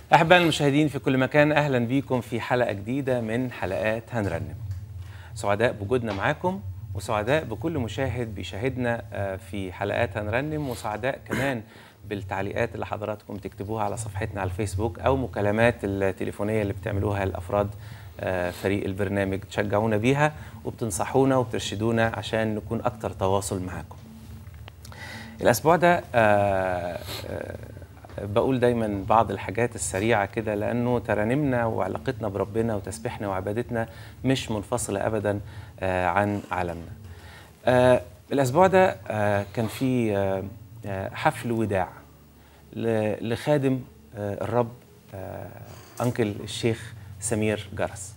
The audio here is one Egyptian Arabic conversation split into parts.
أحبائي المشاهدين في كل مكان أهلا بيكم في حلقة جديدة من حلقات هنرنم سعداء بوجودنا معاكم وسعداء بكل مشاهد بيشاهدنا آه، في حلقات هنرنم وسعداء كمان بالتعليقات اللي حضراتكم تكتبوها على صفحتنا على الفيسبوك أو مكالمات التليفونية اللي بتعملوها الأفراد آه، فريق البرنامج تشجعونا بيها وبتنصحونا وبترشدونا عشان نكون أكتر تواصل معاكم الأسبوع ده آه، آه، بقول دايما بعض الحاجات السريعة كده لأنه ترانيمنا وعلاقتنا بربنا وتسبيحنا وعبادتنا مش منفصلة أبدا آه، عن عالمنا آه، الأسبوع ده آه، كان في آه، آه، حفل وداع ل- لخادم آه، الرب آه، أنكل الشيخ سمير جرس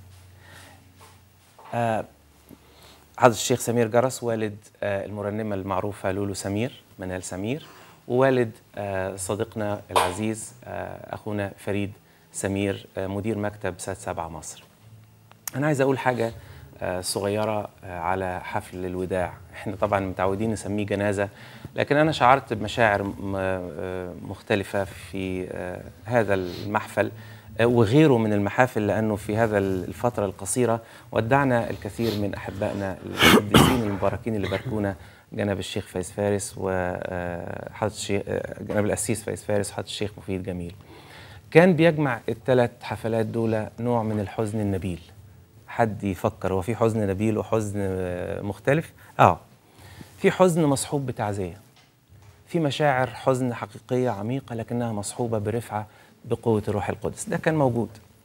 آه، حضرة الشيخ سمير جرس والد آه، المرنمة المعروفة لولو سمير منال سمير ووالد آه، صديقنا العزيز آه، أخونا فريد سمير آه، مدير مكتب سات سبعة مصر أنا عايز أقول حاجة آه، صغيرة آه، على حفل الوداع احنا طبعا متعودين نسميه جنازة لكن أنا شعرت بمشاعر م- آه، مختلفة في آه، هذا المحفل آه، وغيره من المحافل لأنه في هذا الفترة القصيرة ودعنا الكثير من أحبائنا القديسين المباركين اللي باركونا جناب الشيخ فايز فارس وحضرة الشيخ آه، جناب القسيس فايز فارس وحضرة الشيخ مفيد جميل كان بيجمع الثلاث حفلات دول نوع من الحزن النبيل حد يفكر هو في حزن نبيل وحزن آه، مختلف اه في حزن مصحوب بتعزيه في مشاعر حزن حقيقيه عميقه لكنها مصحوبه برفعه بقوه الروح القدس ده كان موجود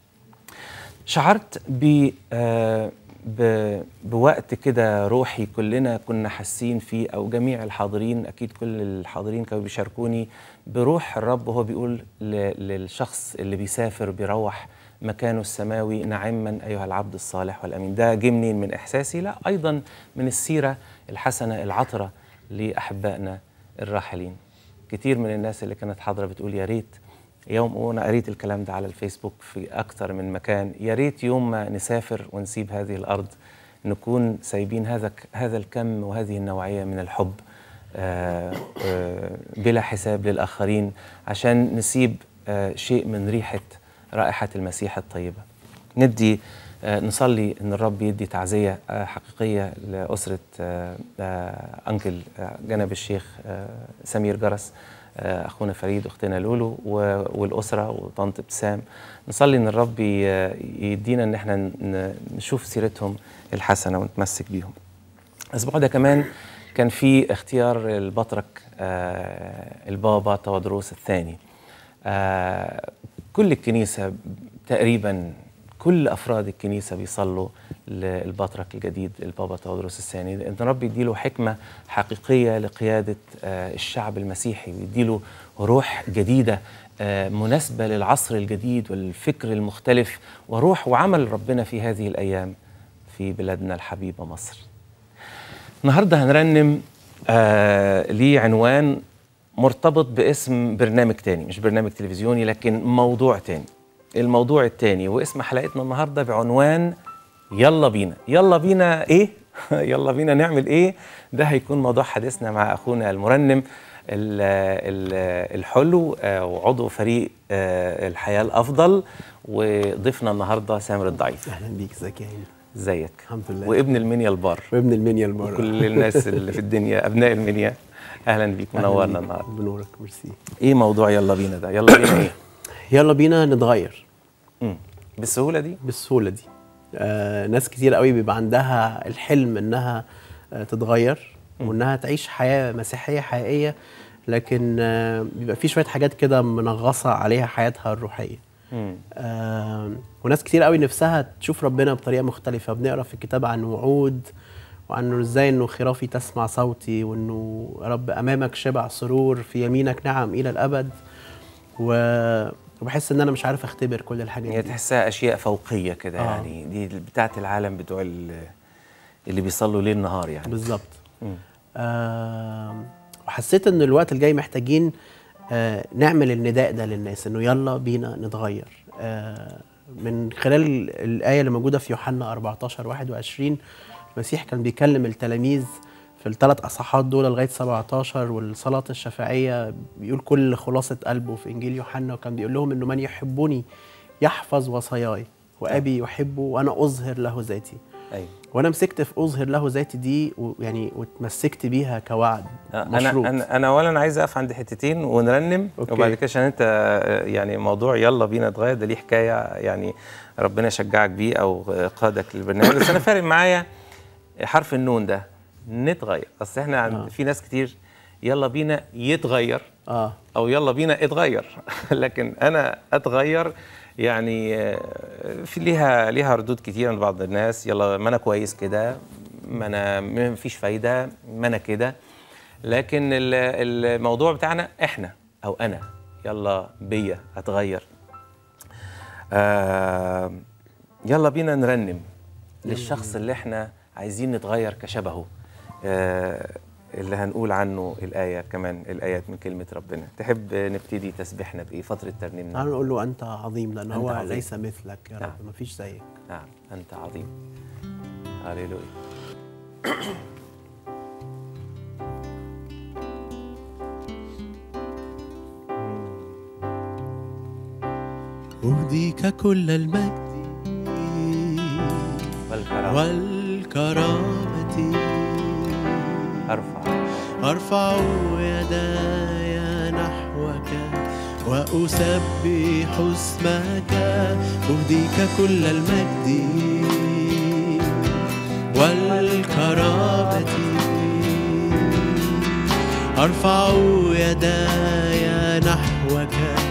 شعرت ب آه، ب- بوقت كده روحي كلنا كنا حاسين فيه او جميع الحاضرين اكيد كل الحاضرين كانوا بيشاركوني بروح الرب وهو بيقول ل- للشخص اللي بيسافر بيروح مكانه السماوي نعما ايها العبد الصالح والامين ده جه منين من احساسي لا ايضا من السيره الحسنه العطره لاحبائنا الراحلين كتير من الناس اللي كانت حاضره بتقول يا ريت يوم وانا قريت الكلام ده على الفيسبوك في اكتر من مكان يا ريت يوم ما نسافر ونسيب هذه الارض نكون سايبين هذا هذا الكم وهذه النوعيه من الحب آه، آه، بلا حساب للاخرين عشان نسيب آه، شيء من ريحه رائحه المسيح الطيبه ندي آه، نصلي ان الرب يدي تعزيه آه، حقيقيه لاسره آه، آه، انكل آه، جنب الشيخ آه، سمير جرس آه، اخونا فريد واختنا لولو و- والاسره وطنط ابتسام نصلي ان الرب ي- يدينا ان احنا ن- نشوف سيرتهم الحسنه ونتمسك بيهم الاسبوع ده كمان كان في اختيار البطرك آه، البابا تودروس الثاني آه، كل الكنيسه تقريبا كل افراد الكنيسه بيصلوا للبطرك الجديد البابا تودروس الثاني ان رب يديله حكمه حقيقيه لقياده آه، الشعب المسيحي ويديله روح جديده آه، مناسبه للعصر الجديد والفكر المختلف وروح وعمل ربنا في هذه الايام في بلادنا الحبيبه مصر النهارده هنرنم آه ليه عنوان مرتبط باسم برنامج تاني مش برنامج تلفزيوني لكن موضوع تاني الموضوع التاني واسم حلقتنا النهارده بعنوان يلا بينا يلا بينا ايه يلا بينا نعمل ايه ده هيكون موضوع حديثنا مع اخونا المرنم ال- ال- الحلو آه، وعضو فريق آه، الحياه الافضل وضيفنا النهارده سامر الضعيف اهلا بيك ازيك يا هاني ازيك الحمد لله وابن المنيا البار وابن المنيا المره كل الناس اللي في الدنيا ابناء المنيا اهلا بيك منورنا النهارده بنورك ميرسي ايه موضوع يلا بينا ده يلا بينا ايه يلا بينا نتغير مم. بالسهوله دي بالسهوله دي آه ناس كتير قوي بيبقى عندها الحلم انها آه تتغير وانها تعيش حياه مسيحيه حقيقيه لكن آه بيبقى في شويه حاجات كده منغصه عليها حياتها الروحيه مم. آه وناس كتير قوي نفسها تشوف ربنا بطريقه مختلفه بنقرا في الكتاب عن وعود وعنه ازاي انه خرافي تسمع صوتي وانه يا رب امامك شبع سرور في يمينك نعم الى الابد و... وبحس ان انا مش عارف اختبر كل الحاجات هي دي تحسها اشياء فوقيه كده آه. يعني دي بتاعت العالم بتوع ال- اللي بيصلوا ليل نهار يعني بالظبط مم. آه وحسيت ان الوقت الجاي محتاجين آه نعمل النداء ده للناس انه يلا بينا نتغير آه من خلال الايه اللي موجوده في يوحنا 14 21 المسيح كان بيكلم التلاميذ في في الثلاث اصحاحات دول لغايه 17 والصلاه الشفاعيه بيقول كل خلاصه قلبه في انجيل يوحنا وكان بيقول لهم انه من يحبني يحفظ وصاياي وابي يحبه وانا اظهر له ذاتي ايوه وانا مسكت في اظهر له ذاتي دي ويعني واتمسكت بيها كوعد انا مشروط انا انا اولا عايز اقف عند حتتين ونرنم أوكي. وبعد كده عشان انت آه، يعني موضوع يلا بينا اتغير ده ليه حكايه يعني ربنا يشجعك بيه او قادك للبرنامج بس انا فارق معايا حرف النون ده نتغير اصل احنا عند آه. في ناس كتير يلا بينا يتغير اه او يلا بينا اتغير لكن انا اتغير يعني آه، في ليها ليها ردود كتير عند بعض الناس يلا ما انا كويس كده ما انا ما فيش فايده ما انا كده لكن ال- الموضوع بتاعنا احنا او انا يلا بيا اتغير آه يلا بينا نرنم للشخص اللي احنا عايزين نتغير كشبهه آه اللي هنقول عنه الآية كمان الآيات من كلمة ربنا تحب نبتدي تسبيحنا بإيه فترة ترنيمنا تعالوا نقول له انت عظيم لان أنت هو عظيم. ليس مثلك يا نعم. رب مفيش زيك نعم أنت عظيم هللويا أهديك كل المجد والكرامة والكرامة أرفع أرفع يداي نحوك وأسبح اسمك أهديك كل المجد والكرامة أرفع يداي نحوك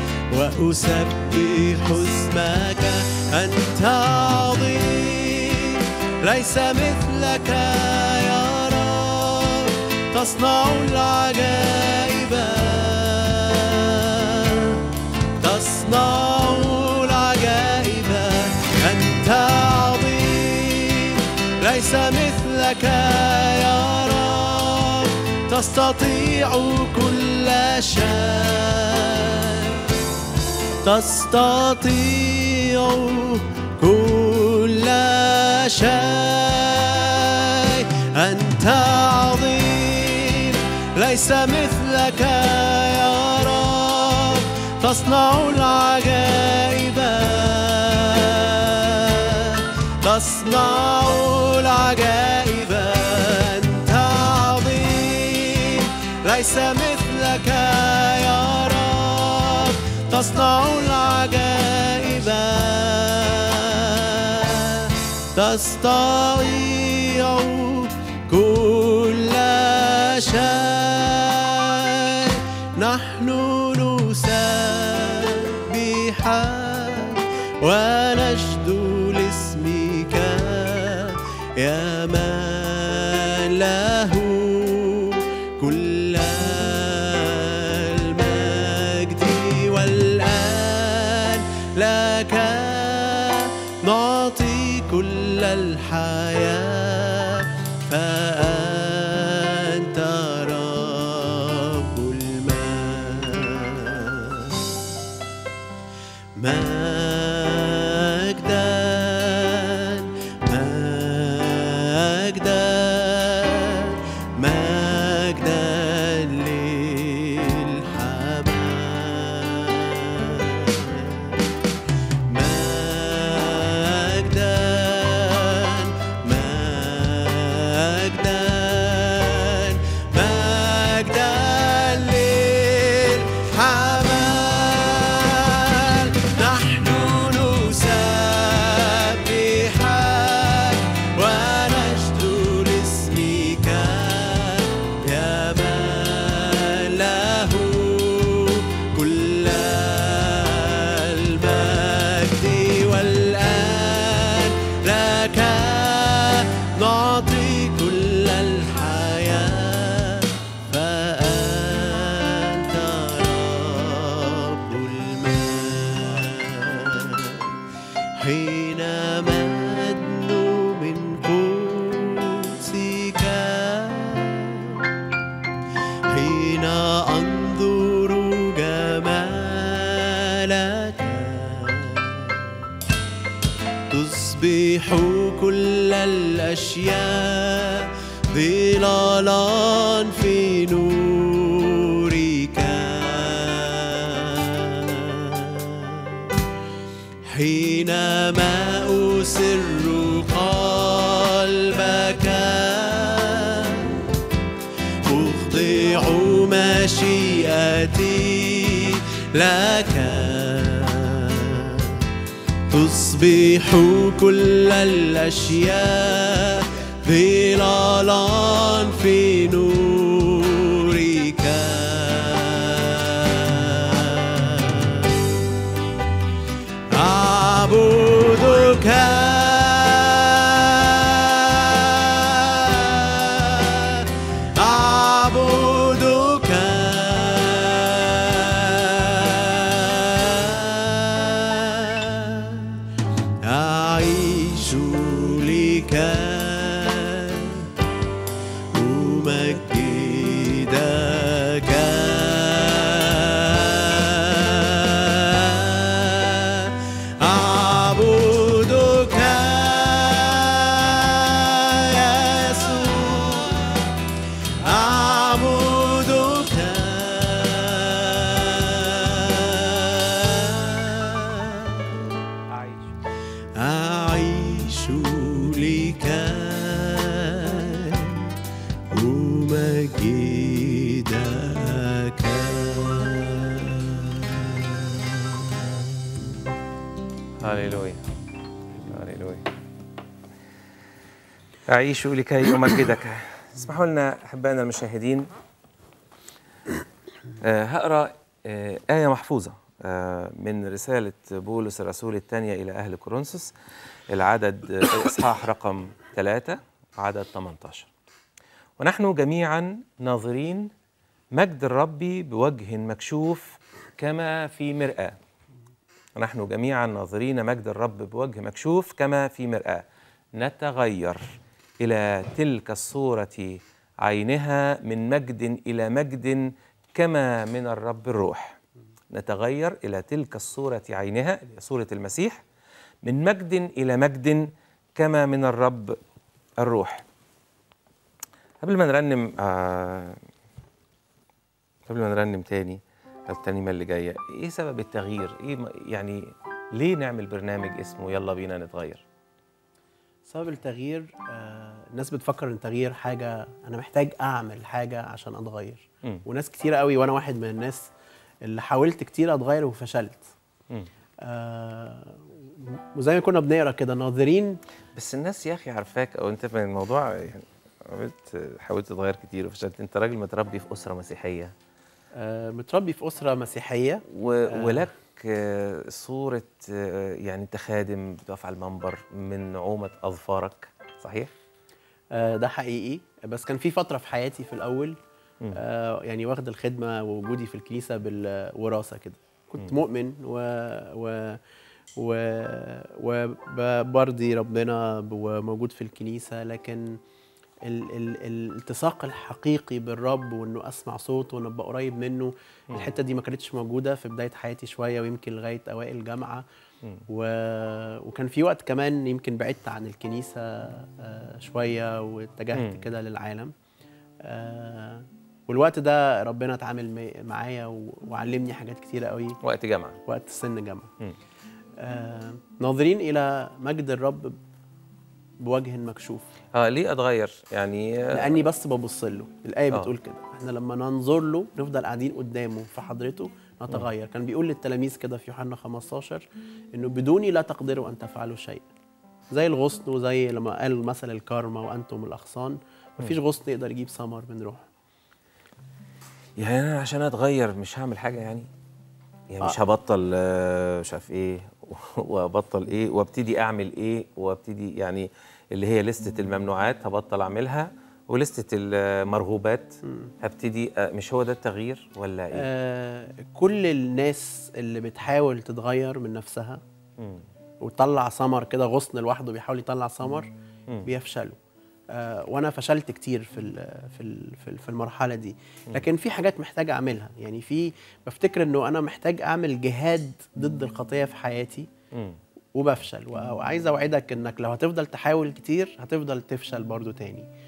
وأسبح اسمك أنت عظيم ليس مثلك يا رب تصنع العجائب تصنع العجائب أنت عظيم ليس مثلك يا رب تستطيع كل شيء تستطيع كل شيء أنت عظيم ليس مثلك يا رب تصنع العجائب تصنع العجائب أنت عظيم ليس مثلك يا رب تصنع العجائب تستطيع كل شيء نحن نسبحك ونشد لاسمك يا من له كل المجد والآن لك نعطي كل الحياة فأنت رب المجد مجدا مجدا مجدا للحمام مجدا مجدا مجدا للحمام نحن نسبحك ونشد لاسمك يا من له كل المجد والآن لك نعطي كل الحياة فأنت رب المجد حينما أدنو من قدسك حين أنظر جمالك تصبح كل الأشياء ظلالا في نورك حينما أسر قلبك أخضع مشيئتي لك تصبح كل الأشياء ظلالا في نورك أعبدك أعبدك أعيش لك أمجدك أعبدك يا يسوع أعبدك أعيش أعيش لك أمجدك هللويا هللويا أعيش لكي أمجدك اسمحوا لنا أحبائنا المشاهدين آه، هقرأ آه، آية محفوظة آه، من رسالة بولس الرسول الثانية إلى أهل كورنثوس العدد آه، الإصحاح رقم ثلاثة عدد 18 ونحن جميعا ناظرين مجد الرب بوجه مكشوف كما في مرآة ونحن جميعا ناظرين مجد الرب بوجه مكشوف كما في مرآة نتغير إلى تلك الصورة عينها من مجد إلى مجد كما من الرب الروح نتغير إلى تلك الصورة عينها صورة المسيح من مجد إلى مجد كما من الرب الروح قبل ما نرنم آه قبل ما نرنم تاني الترنيمة اللي جاية ايه سبب التغيير ايه م- يعني ليه نعمل برنامج اسمه يلا بينا نتغير سبب التغيير آه، الناس بتفكر ان التغيير حاجه انا محتاج اعمل حاجه عشان اتغير مم. وناس كتير قوي وانا واحد من الناس اللي حاولت كتير اتغير وفشلت مم. آه، وزي ما كنا بنقرا كده ناظرين بس الناس يا اخي عارفاك او انت من الموضوع يعني عملت حاولت تتغير كتير وفشلت انت راجل متربي في اسره مسيحيه آه، متربي في اسره مسيحيه و... ولك آه، صوره آه، يعني انت خادم بتقف على المنبر من نعومه اظفارك صحيح؟ آه، ده حقيقي بس كان في فتره في حياتي في الاول مم. آه، يعني واخد الخدمه ووجودي في الكنيسه بالوراثه كده كنت مؤمن و و و وبرضي ربنا وموجود في الكنيسه لكن ال ال الالتصاق الحقيقي بالرب وانه اسمع صوته وانه ابقى قريب منه الحته دي ما كانتش موجوده في بدايه حياتي شويه ويمكن لغايه اوائل الجامعه مم. و... وكان في وقت كمان يمكن بعدت عن الكنيسه آه، شويه واتجهت مم. كده للعالم آه، والوقت ده ربنا اتعامل مي- معايا و- وعلمني حاجات كتيره قوي وقت جامعه وقت سن جامعه مم. آه، ناظرين الى مجد الرب بوجه مكشوف اه ليه اتغير؟ يعني آه، لاني بس ببص له الايه آه. بتقول كده احنا لما ننظر له نفضل قاعدين قدامه في حضرته نتغير كان بيقول للتلاميذ كده في يوحنا 15 انه بدوني لا تقدروا ان تفعلوا شيء زي الغصن وزي لما قال مثل الكارما وانتم الاغصان مفيش غصن يقدر يجيب ثمر من روح يعني انا عشان اتغير مش هعمل حاجه يعني يعني مش آه. هبطل آه، مش عارف ايه وابطل ايه وابتدي اعمل ايه وابتدي يعني اللي هي لستة الممنوعات هبطل اعملها ولستة المرغوبات هبتدي آه، مش هو ده التغيير ولا ايه؟ آه كل الناس اللي بتحاول تتغير من نفسها مم. وتطلع ثمر كده غصن لوحده بيحاول يطلع ثمر مم. بيفشلوا آه وانا فشلت كتير في ال- في ال- في ال- في المرحله دي لكن في حاجات محتاج اعملها يعني في بفتكر انه انا محتاج اعمل جهاد ضد الخطيه في حياتي مم. وبفشل و- وعايز اوعدك انك لو هتفضل تحاول كتير هتفضل تفشل برضو تاني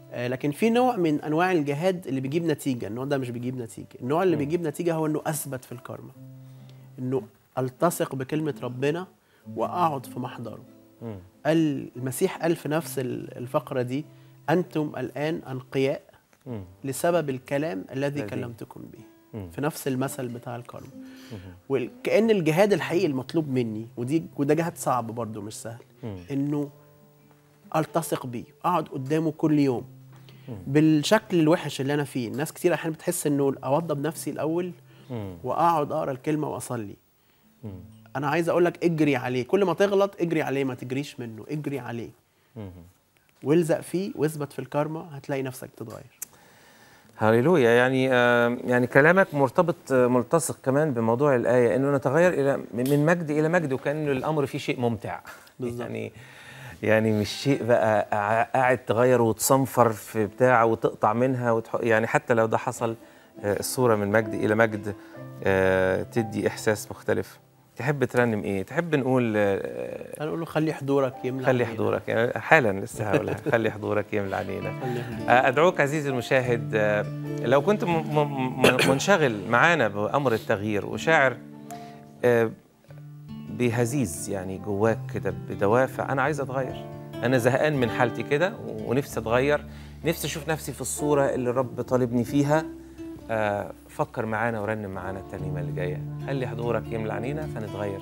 آه، لكن في نوع من انواع الجهاد اللي بيجيب نتيجه النوع ده مش بيجيب نتيجه النوع اللي بيجيب نتيجه هو انه اثبت في الكارما انه التصق بكلمه ربنا واقعد في محضره مم. قال المسيح قال في نفس ال- الفقره دي انتم الان انقياء مم. لسبب الكلام الذي الذي- كلمتكم به مم. في نفس المثل بتاع الكرم وكأن الجهاد الحقيقي المطلوب مني ودي وده جهاد صعب برضه مش سهل مم. انه التصق بيه اقعد قدامه كل يوم بالشكل الوحش اللي انا فيه الناس كتير احيانا بتحس انه اوضب نفسي الاول مم. واقعد اقرا الكلمه واصلي مم. انا عايز اقول لك اجري عليه كل ما تغلط اجري عليه ما تجريش منه اجري عليه مم. والزق فيه واثبت في الكارما هتلاقي نفسك تتغير هللويا يعني آه، يعني كلامك مرتبط آه، ملتصق كمان بموضوع الآية إنه نتغير إلى من مجد إلى مجد وكأن الأمر فيه شيء ممتع بالظبط. يعني يعني مش شيء بقى قاع- قاعد تغير وتصنفر في بتاع وتقطع منها وتح... يعني حتى لو ده حصل آه، الصورة من مجد إلى مجد آه، تدي إحساس مختلف تحب ترنم إيه؟ تحب نقول آه، انا اقول له خلي حضورك يملى خلي علينا. حضورك يعني حالا لسه هقولها خلي حضورك يملى علينا خلي حضورك أدعوك عزيزي المشاهد آه، لو كنت م- م- م- منشغل معانا بأمر التغيير وشاعر آه، بهزيز يعني جواك كده بدوافع أنا عايز أتغير أنا زهقان من حالتي كده ونفسي أتغير نفسي أشوف نفسي في الصورة اللي الرب طالبني فيها آه، فكر معانا ورنم معانا الترنيمة اللي جاية خلي حضورك يملى عينينا فنتغير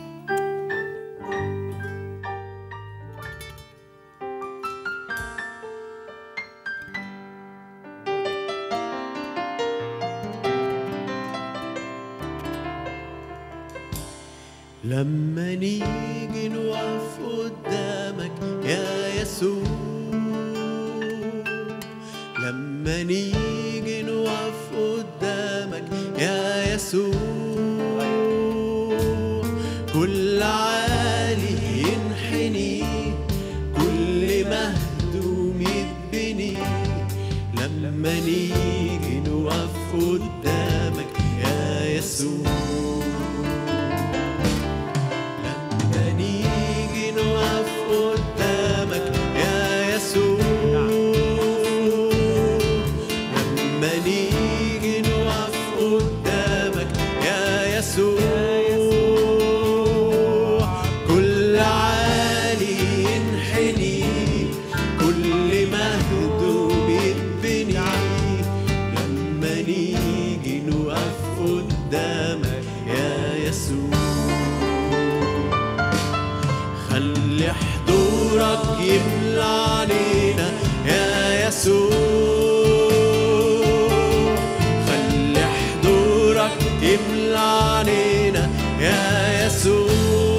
لما نيجي نقف قدامك يا يسوع لما نيجي نقف قدامك يا يسوع كل عالي ينحني كل مهدوم يتبني لما نيجي نقف قدامك يا يسوع لما نيجي نقف قدامك يا يسوع لما نيجي نقف قدامك يا يسوع كل عالي ينحني كل مهدوم يتبني لما نيجي نقف قدامك يا يسوع خلي حضورك يملى علينا يا يسوع خلي حضورك يملى علينا يا يسوع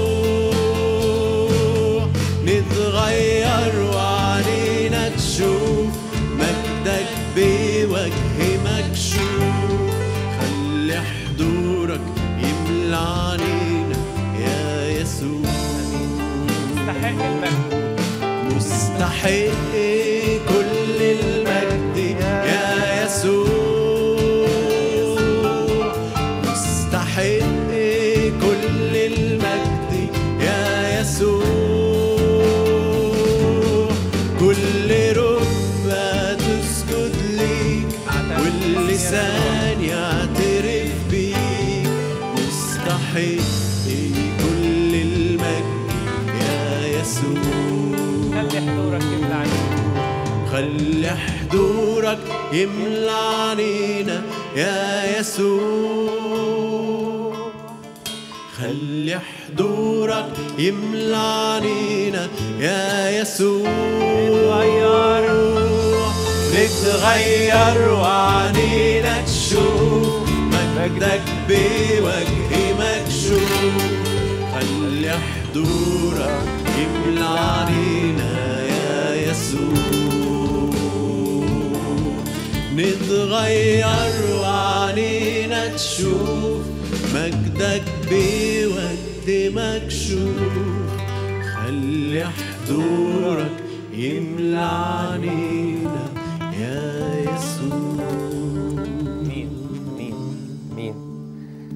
نتغير وعلينا تشوف مجدك بوجه مكشوف خلي حضورك يملى علينا يا يسوع تستحق المجد مستحق كل المجد يا يسوع مستحق كل المجد يا يسوع كل ركبة تسجد ليك واللسان يعترف بيك مستحق كل المجد يا يسوع خلي حضورك يملى عينينا خلي حضورك يملى علينا يا يسوع خلي حضورك يملى علينا يا يسوع نتغير وعنينا تشوف مجدك بوجه مكشوف خلي حضورك يملى علينا يا يسوع نتغير وعنينا تشوف مجدك بوجه مكشوف خلي حضورك يملى علينا يا يسوع مين مين مين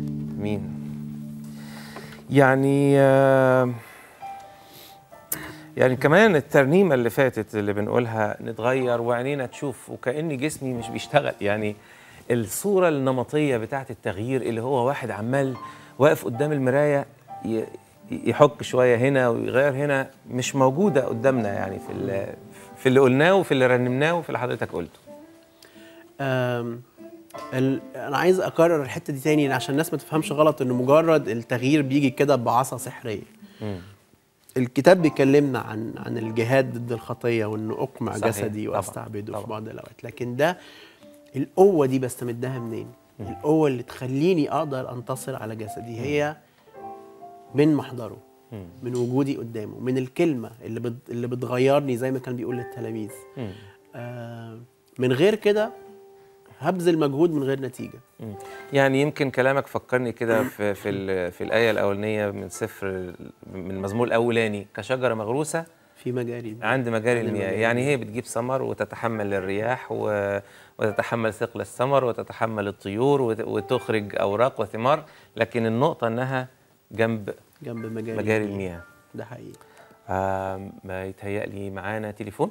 مين يعني آه، يعني كمان الترنيمة اللي فاتت اللي بنقولها نتغير وعينينا تشوف وكأن جسمي مش بيشتغل يعني الصورة النمطية بتاعت التغيير اللي هو واحد عمال واقف قدام المراية ي- يحك شوية هنا ويغير هنا مش موجودة قدامنا يعني في ال- في اللي قلناه وفي اللي رنمناه وفي اللي حضرتك قلته أم، ال... انا عايز اكرر الحته دي تاني عشان الناس ما تفهمش غلط انه مجرد التغيير بيجي كده بعصا سحريه الكتاب بيكلمنا عن عن الجهاد ضد الخطيه وانه اقمع صحيح، جسدي طبعاً، واستعبده في طبعاً. بعض الاوقات لكن ده القوه دي بستمدها منين القوه اللي تخليني اقدر انتصر على جسدي هي من محضره من وجودي قدامه من الكلمه اللي بت... اللي بتغيرني زي ما كان بيقول للتلاميذ آه من غير كده هبذل مجهود من غير نتيجه مم. يعني يمكن كلامك فكرني كده في في ال- في الآية الأولانية من سفر من المزمور الأولاني كشجرة مغروسة في مجاري عند مجاري عند المياه مجاري يعني هي بتجيب ثمر وتتحمل الرياح و... وتتحمل ثقل الثمر وتتحمل الطيور وت... وتخرج أوراق وثمار لكن النقطة إنها جنب جنب مجاري مجاري المياه ده حقيقي آم، ما يتهيألي معانا تليفون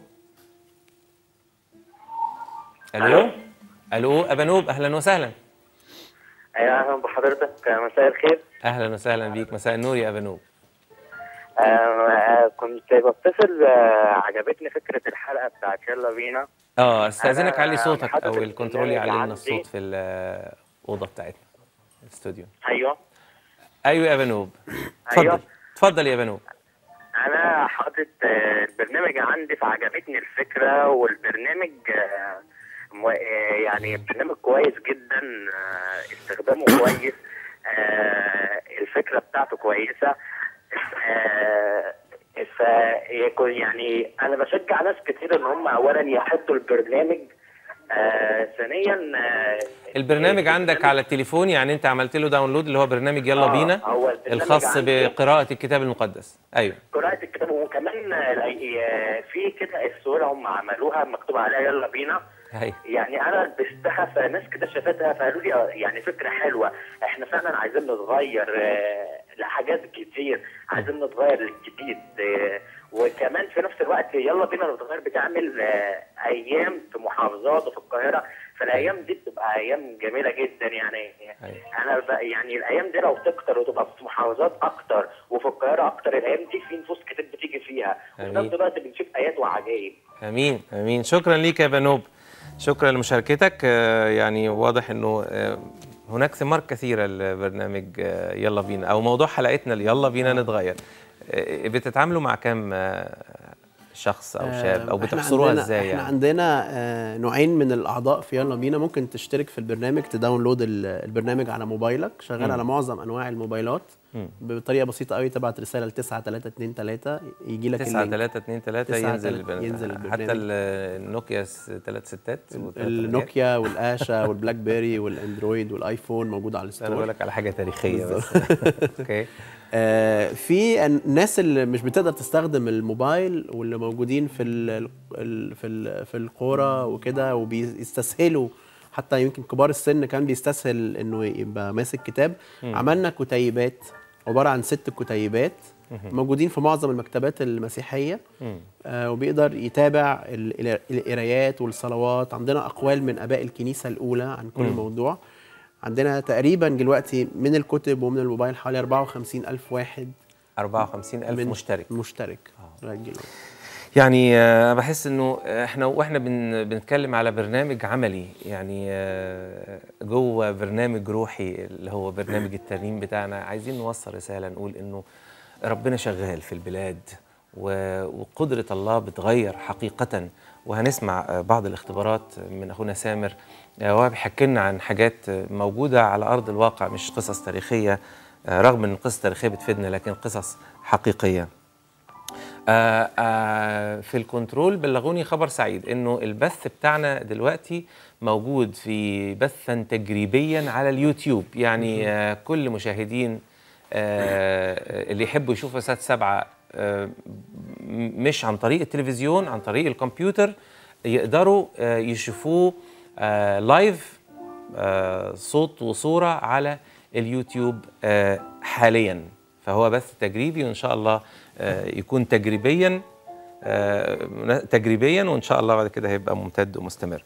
ألو ألو أبانوب أهلا وسهلا ايوه اهلا بحضرتك مساء الخير أهلا وسهلا بيك مساء النور يا أبانوب آه كنت بتصل آه عجبتني فكره الحلقه بتاعت يلا بينا اه استاذنك أنا علي صوتك محدد او الكنترول البرنامج يعلي لنا عندي. الصوت في الاوضه بتاعتنا الاستوديو ايوه ايوه يا بنوب اتفضل أيوة. اتفضل يا بنوب انا حاطط آه البرنامج عندي فعجبتني الفكره والبرنامج آه م- آه، يعني برنامج كويس جدا آه استخدامه كويس آه الفكره بتاعته كويسه آه فيكون يعني انا بشجع ناس كتير ان هم اولا يحطوا البرنامج آه ثانيا آه البرنامج عندك على التليفون يعني انت عملت له داونلود اللي هو برنامج يلا آه، بينا هو البرنامج الخاص عندي. بقراءه الكتاب المقدس ايوه قراءة الكتاب وكمان آه، في كده الصورة هم عملوها مكتوب عليها يلا بينا ايوه يعني انا لبستها فناس كده شافتها فقالوا لي آه، يعني فكرة حلوة احنا فعلا عايزين نتغير آه، لحاجات كتير عايزين نتغير للجديد آه، وكمان في نفس الوقت يلا بينا نتغير بتعمل آه، ايام في محافظات وفي القاهرة فالايام دي بتبقى ايام جميلة جدا يعني أيوة. انا ب- يعني الايام دي لو تكتر وتبقى في محافظات اكتر وفي القاهره اكتر الايام دي في نفوس كتير بتيجي فيها وفي أمين. نفس الوقت بنشوف ايات وعجائب امين امين شكرا ليك يا بنوب شكرا لمشاركتك آه، يعني واضح انه آه، هناك ثمار كثيره لبرنامج آه، يلا بينا او موضوع حلقتنا اللي يلا بينا نتغير آه، بتتعاملوا مع كام آه، شخص او شاب او آه، إحنا بتحصروها عندنا- ازاي احنا يعني عندنا آه، نوعين من الاعضاء في يلا بينا ممكن تشترك في البرنامج تداونلود ال- البرنامج على موبايلك شغال على معظم انواع الموبايلات بطريقه بسيطه قوي تبعت رساله ل 9323 يجي لك 9 اللينك 3 2 3 تسعة ينزل تلاتة- البرنامج. ينزل حتى البرنامج. ال- النوكيا ثلاث ستات وتلات رجال. النوكيا والاشا والبلاك بيري والاندرويد والايفون موجود على انا الستور بقول لك على حاجه تاريخيه بس اوكي آه، في الناس اللي مش بتقدر تستخدم الموبايل واللي موجودين في ال ال في ال في القرى وكده وبيستسهلوا حتى يمكن كبار السن كان بيستسهل انه يبقى ماسك كتاب عملنا كتيبات عباره عن ست كتيبات موجودين في معظم المكتبات المسيحيه آه وبيقدر يتابع ال- ال- القرايات والصلوات عندنا اقوال من اباء الكنيسه الاولى عن كل موضوع عندنا تقريبا دلوقتي من الكتب ومن الموبايل حوالي 54 ألف واحد 54000 من مشترك مشترك لغاية دلوقتي. يعني آه، بحس انه احنا واحنا بن بنتكلم على برنامج عملي يعني آه، جوه برنامج روحي اللي هو برنامج الترنيم بتاعنا عايزين نوصل رساله نقول انه ربنا شغال في البلاد و- وقدره الله بتغير حقيقه وهنسمع آه، بعض الاختبارات من اخونا سامر آه، وهو بيحكي لنا عن حاجات آه، موجوده على ارض الواقع مش قصص تاريخيه آه، رغم ان القصص التاريخيه بتفيدنا لكن قصص حقيقيه آه آه في الكنترول بلغوني خبر سعيد انه البث بتاعنا دلوقتي موجود في بثا تجريبيا على اليوتيوب يعني آه كل مشاهدين آه اللي يحبوا يشوفوا سات سبعة آه م- مش عن طريق التلفزيون عن طريق الكمبيوتر يقدروا آه يشوفوه آه لايف آه صوت وصورة على اليوتيوب آه حاليا فهو بث تجريبي وإن شاء الله آه يكون تجريبيا آه، منا- تجريبيا وان شاء الله بعد كده هيبقى ممتد ومستمر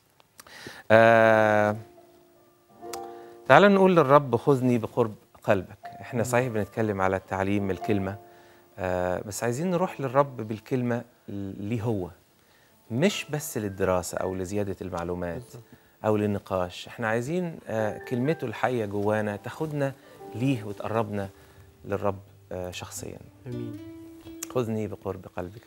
آه، تعال نقول للرب خذني بقرب قلبك احنا صحيح بنتكلم على التعليم الكلمة آه، بس عايزين نروح للرب بالكلمة ليه هو مش بس للدراسة أو لزيادة المعلومات أو للنقاش احنا عايزين آه، كلمته الحية جوانا تاخدنا ليه وتقربنا للرب آه، شخصيا امين خذني بقرب قلبك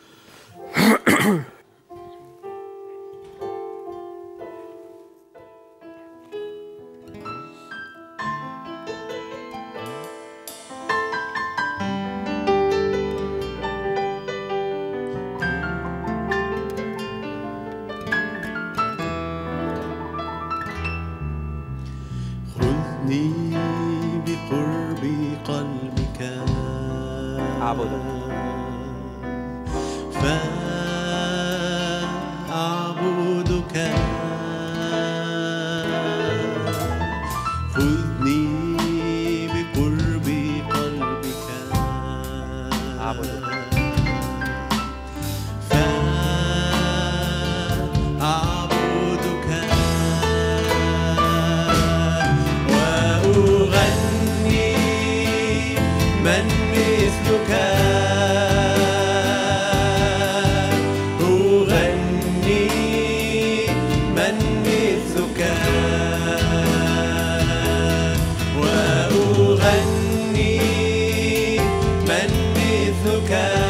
خذني بقرب قلبك أعبدك. فأعبدك خذني بقرب قلبك أعبدك. فأعبدك وأغني من مثلك أغني من مثلك وأغني من مثلك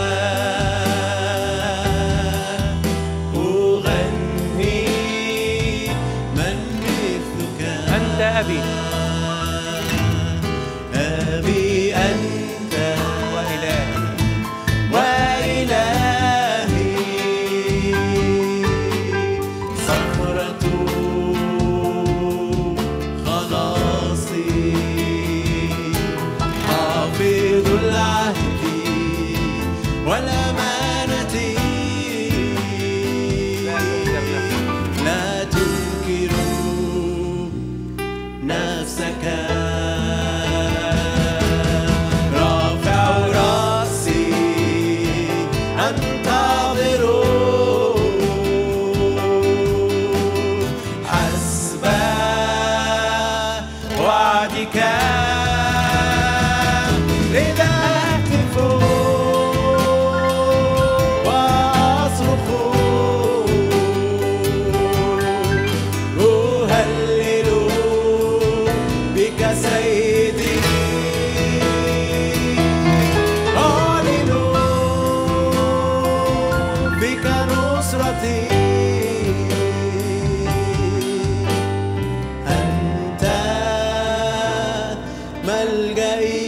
أغني من مثلك أنت أبي أبي أنت وإلهي وإلهي صخرة خلاصي حافظ العهد والأمانة لا تنكر نفسك رافع راسي أنتظر حسب وعدك لذا أهتف وأصرخ أهلل بك سيدي أعلن بك نصرتي أنت ملجئي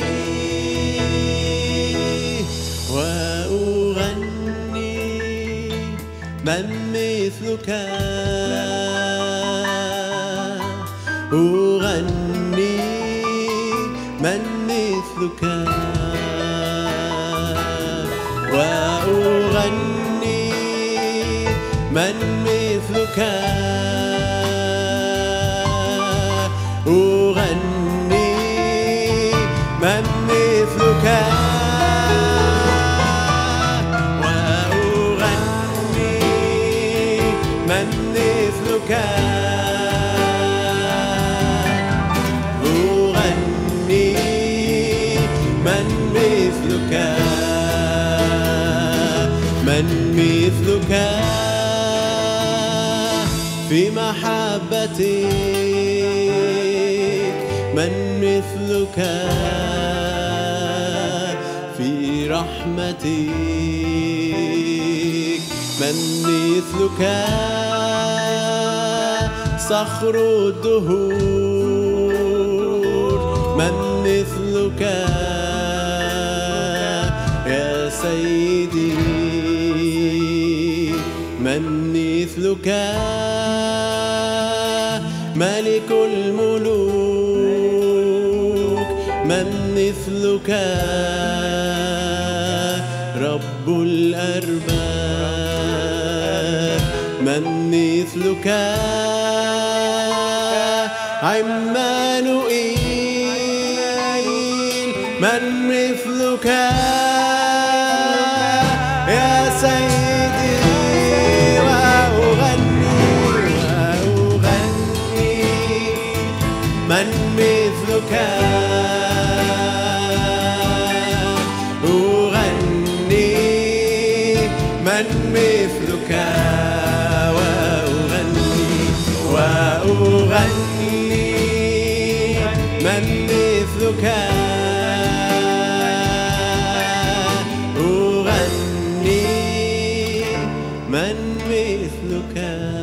وأغني من مثلك أغني من مثلك وأغني من مثلك أغني من مثلك وأغني من مثلك أغني من مثلك من مثلك في محبتك من مثلك في رحمتك من مثلك صخر الدهور من مثلك يا سيدي من مثلك ملك الملوك من مثلك رب الأرباب من مثلك عمانوئيل من مثلك يا من مثلك أغني من مثلك وأغني وأغني من مثلك أغني من مثلك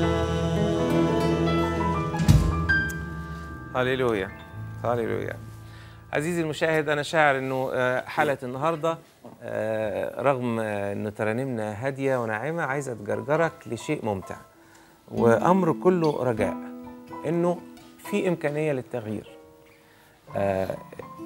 هللويا هللويا عزيزي المشاهد انا شاعر انه آه، حلقه النهارده آه، رغم آه، انه ترانيمنا هاديه وناعمه عايزه تجرجرك لشيء ممتع وامر كله رجاء انه في امكانيه للتغيير آه،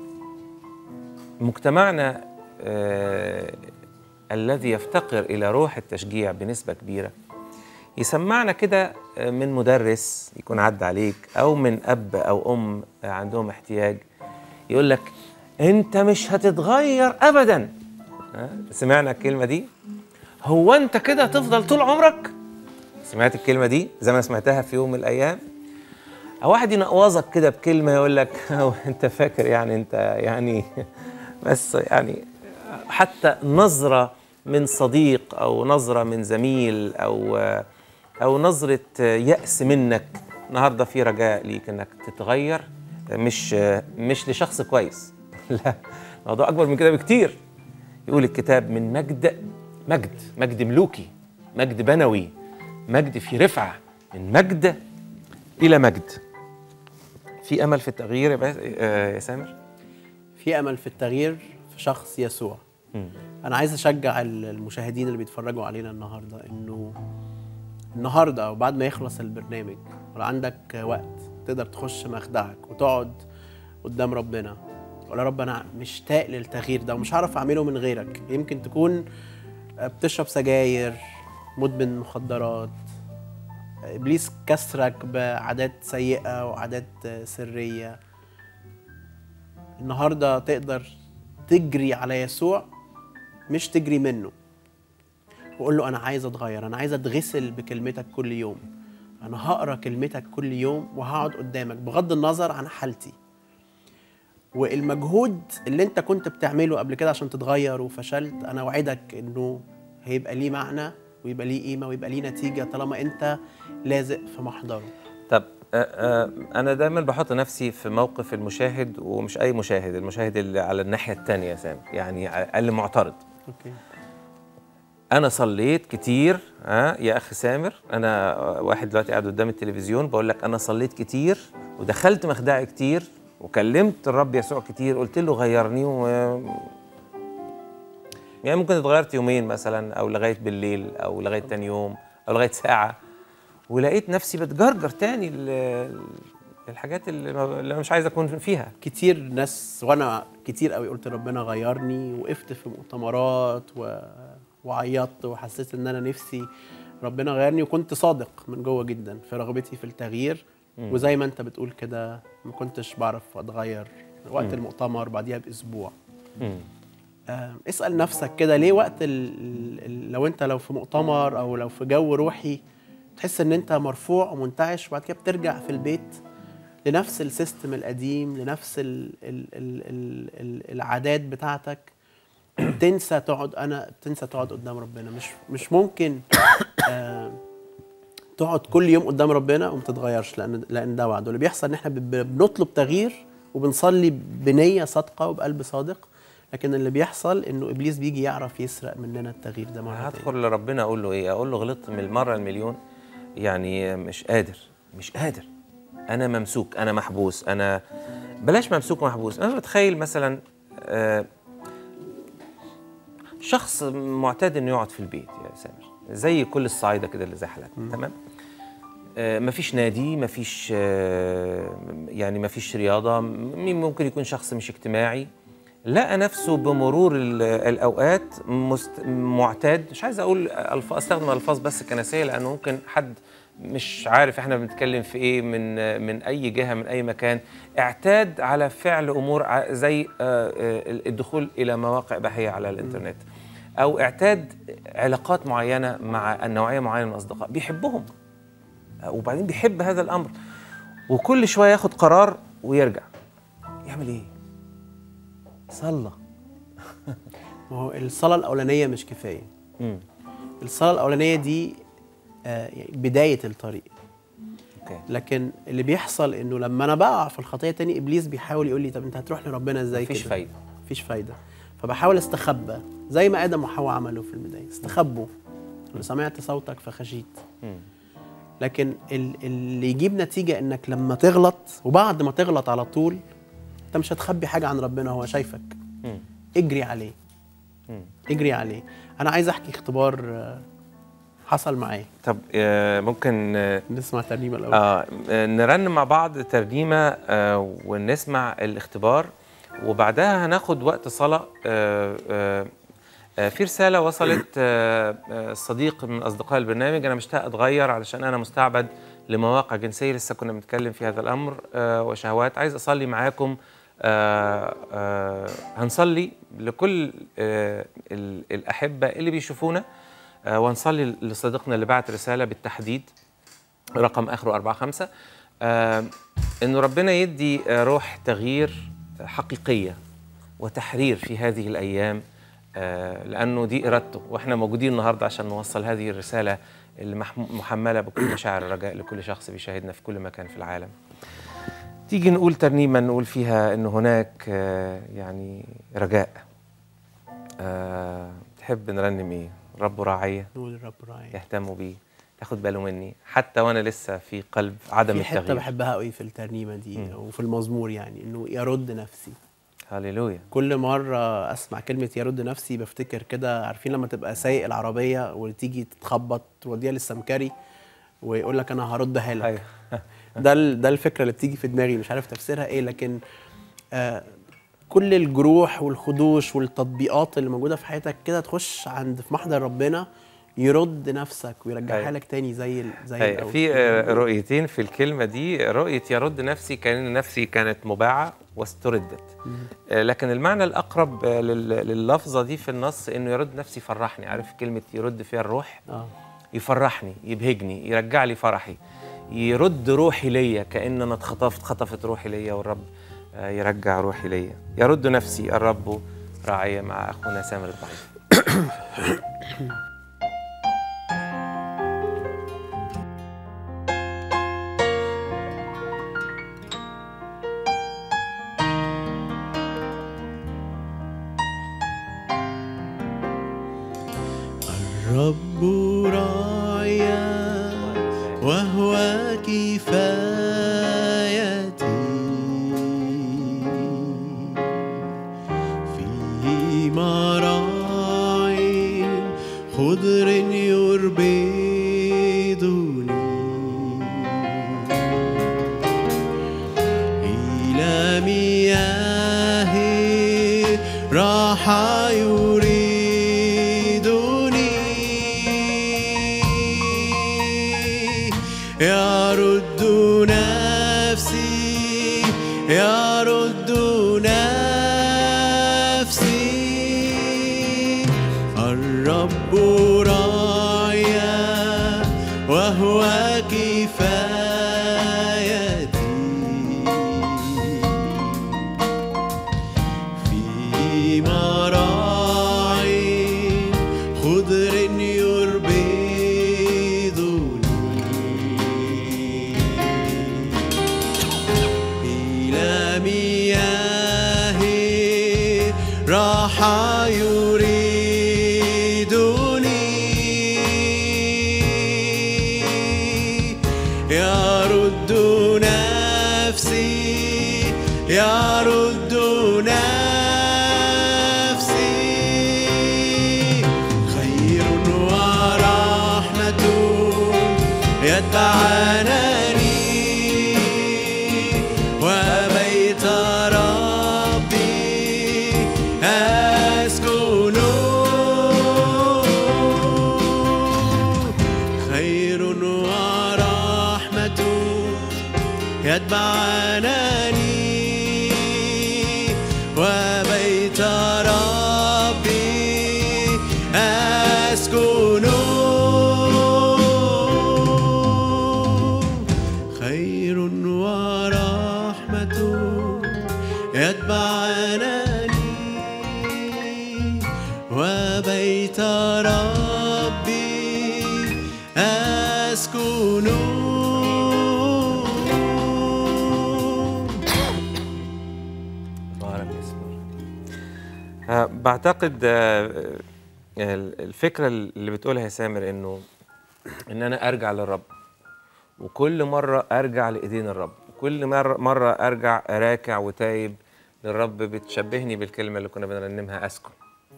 مجتمعنا آه، الذي يفتقر الى روح التشجيع بنسبه كبيره يسمعنا كده من مدرس يكون عدى عليك او من اب او ام عندهم احتياج يقول لك انت مش هتتغير ابدا ها؟ سمعنا الكلمه دي هو انت كده هتفضل طول عمرك سمعت الكلمه دي زي ما سمعتها في يوم من الايام او واحد ينقوظك كده بكلمه يقول لك هو انت فاكر يعني انت يعني بس يعني حتى نظره من صديق او نظره من زميل او او نظره يأس منك النهارده في رجاء ليك انك تتغير مش مش لشخص كويس لا الموضوع اكبر من كده بكتير يقول الكتاب من مجد مجد مجد ملوكي مجد بنوي مجد في رفعه من مجد الى مجد في امل في التغيير يا باس- آه، يا سامر في امل في التغيير في شخص يسوع انا عايز اشجع ال- المشاهدين اللي بيتفرجوا علينا النهارده انه النهارده او بعد ما يخلص البرنامج ولو عندك وقت تقدر تخش مخدعك وتقعد قدام ربنا ولا رب انا مشتاق للتغيير ده ومش هعرف اعمله من غيرك يمكن تكون بتشرب سجاير مدمن مخدرات ابليس كسرك بعادات سيئه وعادات سريه النهارده تقدر تجري على يسوع مش تجري منه وقول له انا عايز اتغير انا عايز اتغسل بكلمتك كل يوم انا هقرا كلمتك كل يوم وهقعد قدامك بغض النظر عن حالتي والمجهود اللي انت كنت بتعمله قبل كده عشان تتغير وفشلت انا اوعدك انه هيبقى ليه معنى ويبقى ليه قيمه ويبقى ليه نتيجه طالما انت لازق في محضره طب آه، آه، انا دايما بحط نفسي في موقف المشاهد ومش اي مشاهد المشاهد اللي على الناحيه الثانيه يا سامر يعني اللي معترض اوكي انا صليت كتير ها يا اخي سامر انا واحد دلوقتي قاعد قدام التلفزيون بقول لك انا صليت كتير ودخلت مخدعي كتير وكلمت الرب يسوع كتير قلت له غيرني و... يعني ممكن اتغيرت يومين مثلا او لغايه بالليل او لغايه تاني يوم او لغايه ساعه ولقيت نفسي بتجرجر تاني ل- للحاجات اللي ما- اللي انا مش عايز اكون فيها كتير ناس وانا كتير قوي قلت ربنا غيرني وقفت في مؤتمرات و... وعيطت وحسيت ان انا نفسي ربنا غيرني وكنت صادق من جوه جدا في رغبتي في التغيير وزي ما انت بتقول كده ما كنتش بعرف اتغير وقت المؤتمر بعديها باسبوع آه، اسال نفسك كده ليه وقت ال... ال... لو انت لو في مؤتمر او لو في جو روحي تحس ان انت مرفوع ومنتعش وبعد كده بترجع في البيت لنفس السيستم القديم لنفس ال ال ال ال ال العادات بتاعتك تنسى تقعد انا تنسى تقعد قدام ربنا مش مش ممكن آه تقعد كل يوم قدام ربنا وما تتغيرش لان لان ده وعد واللي بيحصل ان احنا ب- بنطلب تغيير وبنصلي بنيه صادقه وبقلب صادق لكن اللي بيحصل انه ابليس بيجي يعرف يسرق مننا التغيير ده مره تانية. هدخل لربنا اقول له ايه اقول له غلطت من المره المليون يعني مش قادر مش قادر انا ممسوك انا محبوس انا بلاش ممسوك ومحبوس انا بتخيل مثلا آه، شخص معتاد انه يقعد في البيت يا سامر زي كل الصعايده كده اللي زي حالتنا تمام آه، مفيش نادي مفيش آه، يعني مفيش رياضة م- ممكن يكون شخص مش اجتماعي لقى نفسه بمرور ال- الأوقات مست... معتاد مش عايز أقول ألف... أستخدم ألفاظ بس كنسية لأنه ممكن حد مش عارف احنا بنتكلم في ايه من من اي جهه من اي مكان اعتاد على فعل امور ع- زي آه، آه، الدخول الى مواقع اباحيه على الانترنت او اعتاد علاقات معينه مع النوعيه معينه من الاصدقاء بيحبهم وبعدين بيحب هذا الامر وكل شويه ياخد قرار ويرجع يعمل ايه صلى ما هو الصلاه الاولانيه مش كفايه مم. الصلاه الاولانيه دي آه، يعني بدايه الطريق اوكي لكن اللي بيحصل انه لما انا بقع في الخطيه تاني ابليس بيحاول يقول لي طب انت هتروح لربنا ازاي مفيش كده؟ فايدة. مفيش فايده فبحاول استخبى زي ما ادم وحواء عملوا في البدايه استخبوا لو سمعت صوتك فخشيت مم. لكن ال- اللي يجيب نتيجه انك لما تغلط وبعد ما تغلط على طول انت مش هتخبي حاجه عن ربنا هو شايفك مم. اجري عليه مم. اجري عليه انا عايز احكي اختبار آه، حصل معايا طب آه، ممكن آه، نسمع ترنيمه الاول آه آه، نرنم مع بعض ترنيمة آه ونسمع الاختبار وبعدها هناخد وقت صلاة آه آه آه، في رسالة وصلت آه، آه، صديق من أصدقاء البرنامج أنا مشتاق أتغير علشان أنا مستعبد لمواقع جنسية لسه كنا بنتكلم في هذا الأمر آه، وشهوات عايز أصلي معاكم آه، آه، هنصلي لكل آه، ال- الأحبة اللي بيشوفونا آه، ونصلي لصديقنا اللي بعت رسالة بالتحديد رقم اخره 4 5 آه انه ربنا يدي آه، روح تغيير حقيقيه وتحرير في هذه الايام آه لانه دي ارادته واحنا موجودين النهارده عشان نوصل هذه الرساله اللي محم- محمله بكل مشاعر الرجاء لكل شخص بيشاهدنا في كل مكان في العالم. تيجي نقول ترنيمه نقول فيها انه هناك آه يعني رجاء. آه تحب نرنم ايه؟ رب راعيه نقول الرب راعي يهتموا بيه ياخد باله مني حتى وانا لسه في قلب عدم في حته التغيير بحبها قوي في الترنيمه دي مم. وفي المزمور يعني انه يرد نفسي هللويا كل مره اسمع كلمه يرد نفسي بفتكر كده عارفين لما تبقى سايق العربيه وتيجي تتخبط توديها للسمكري ويقول لك انا هردها لك ايوه ده ال- ده الفكره اللي بتيجي في دماغي مش عارف تفسيرها ايه لكن آه كل الجروح والخدوش والتطبيقات اللي موجوده في حياتك كده تخش عند في محضر ربنا يرد نفسك ويرجعها أيوة. لك تاني زي ال- زي أيوة. الأول. في آه، رؤيتين في الكلمه دي رؤيه يرد نفسي كان نفسي كانت مباعه واستردت آه، لكن المعنى الاقرب آه، لل- لللفظه دي في النص انه يرد نفسي فرحني عارف كلمه يرد فيها الروح اه يفرحني يبهجني يرجع لي فرحي يرد روحي ليا كأن انا اتخطفت خطفت روحي ليا والرب آه، يرجع روحي ليا يرد نفسي الرب راعية مع اخونا سامر الضعيف الرب راعيا وهو كفايتي في مراعي خضر يربدني إلى مياه راحة يريدني يرد نفسي يرد نفسي الرب راعيا وهو كفايتي في مراعي خضر يربدني إلى مياه راحة يريدني يرد نفسي يرد نفسي خير ورحمة يتبعنني وبيت ربي أسكن خير ورحمة يتبعنني يتبعنني وبيت ربي أسكن بارك اسمه آه، بعتقد آه، آه، الفكره اللي بتقولها يا سامر انه ان انا ارجع للرب وكل مره ارجع لايدين الرب كل مره مره ارجع راكع وتايب للرب بتشبهني بالكلمه اللي كنا بنرنمها اسكن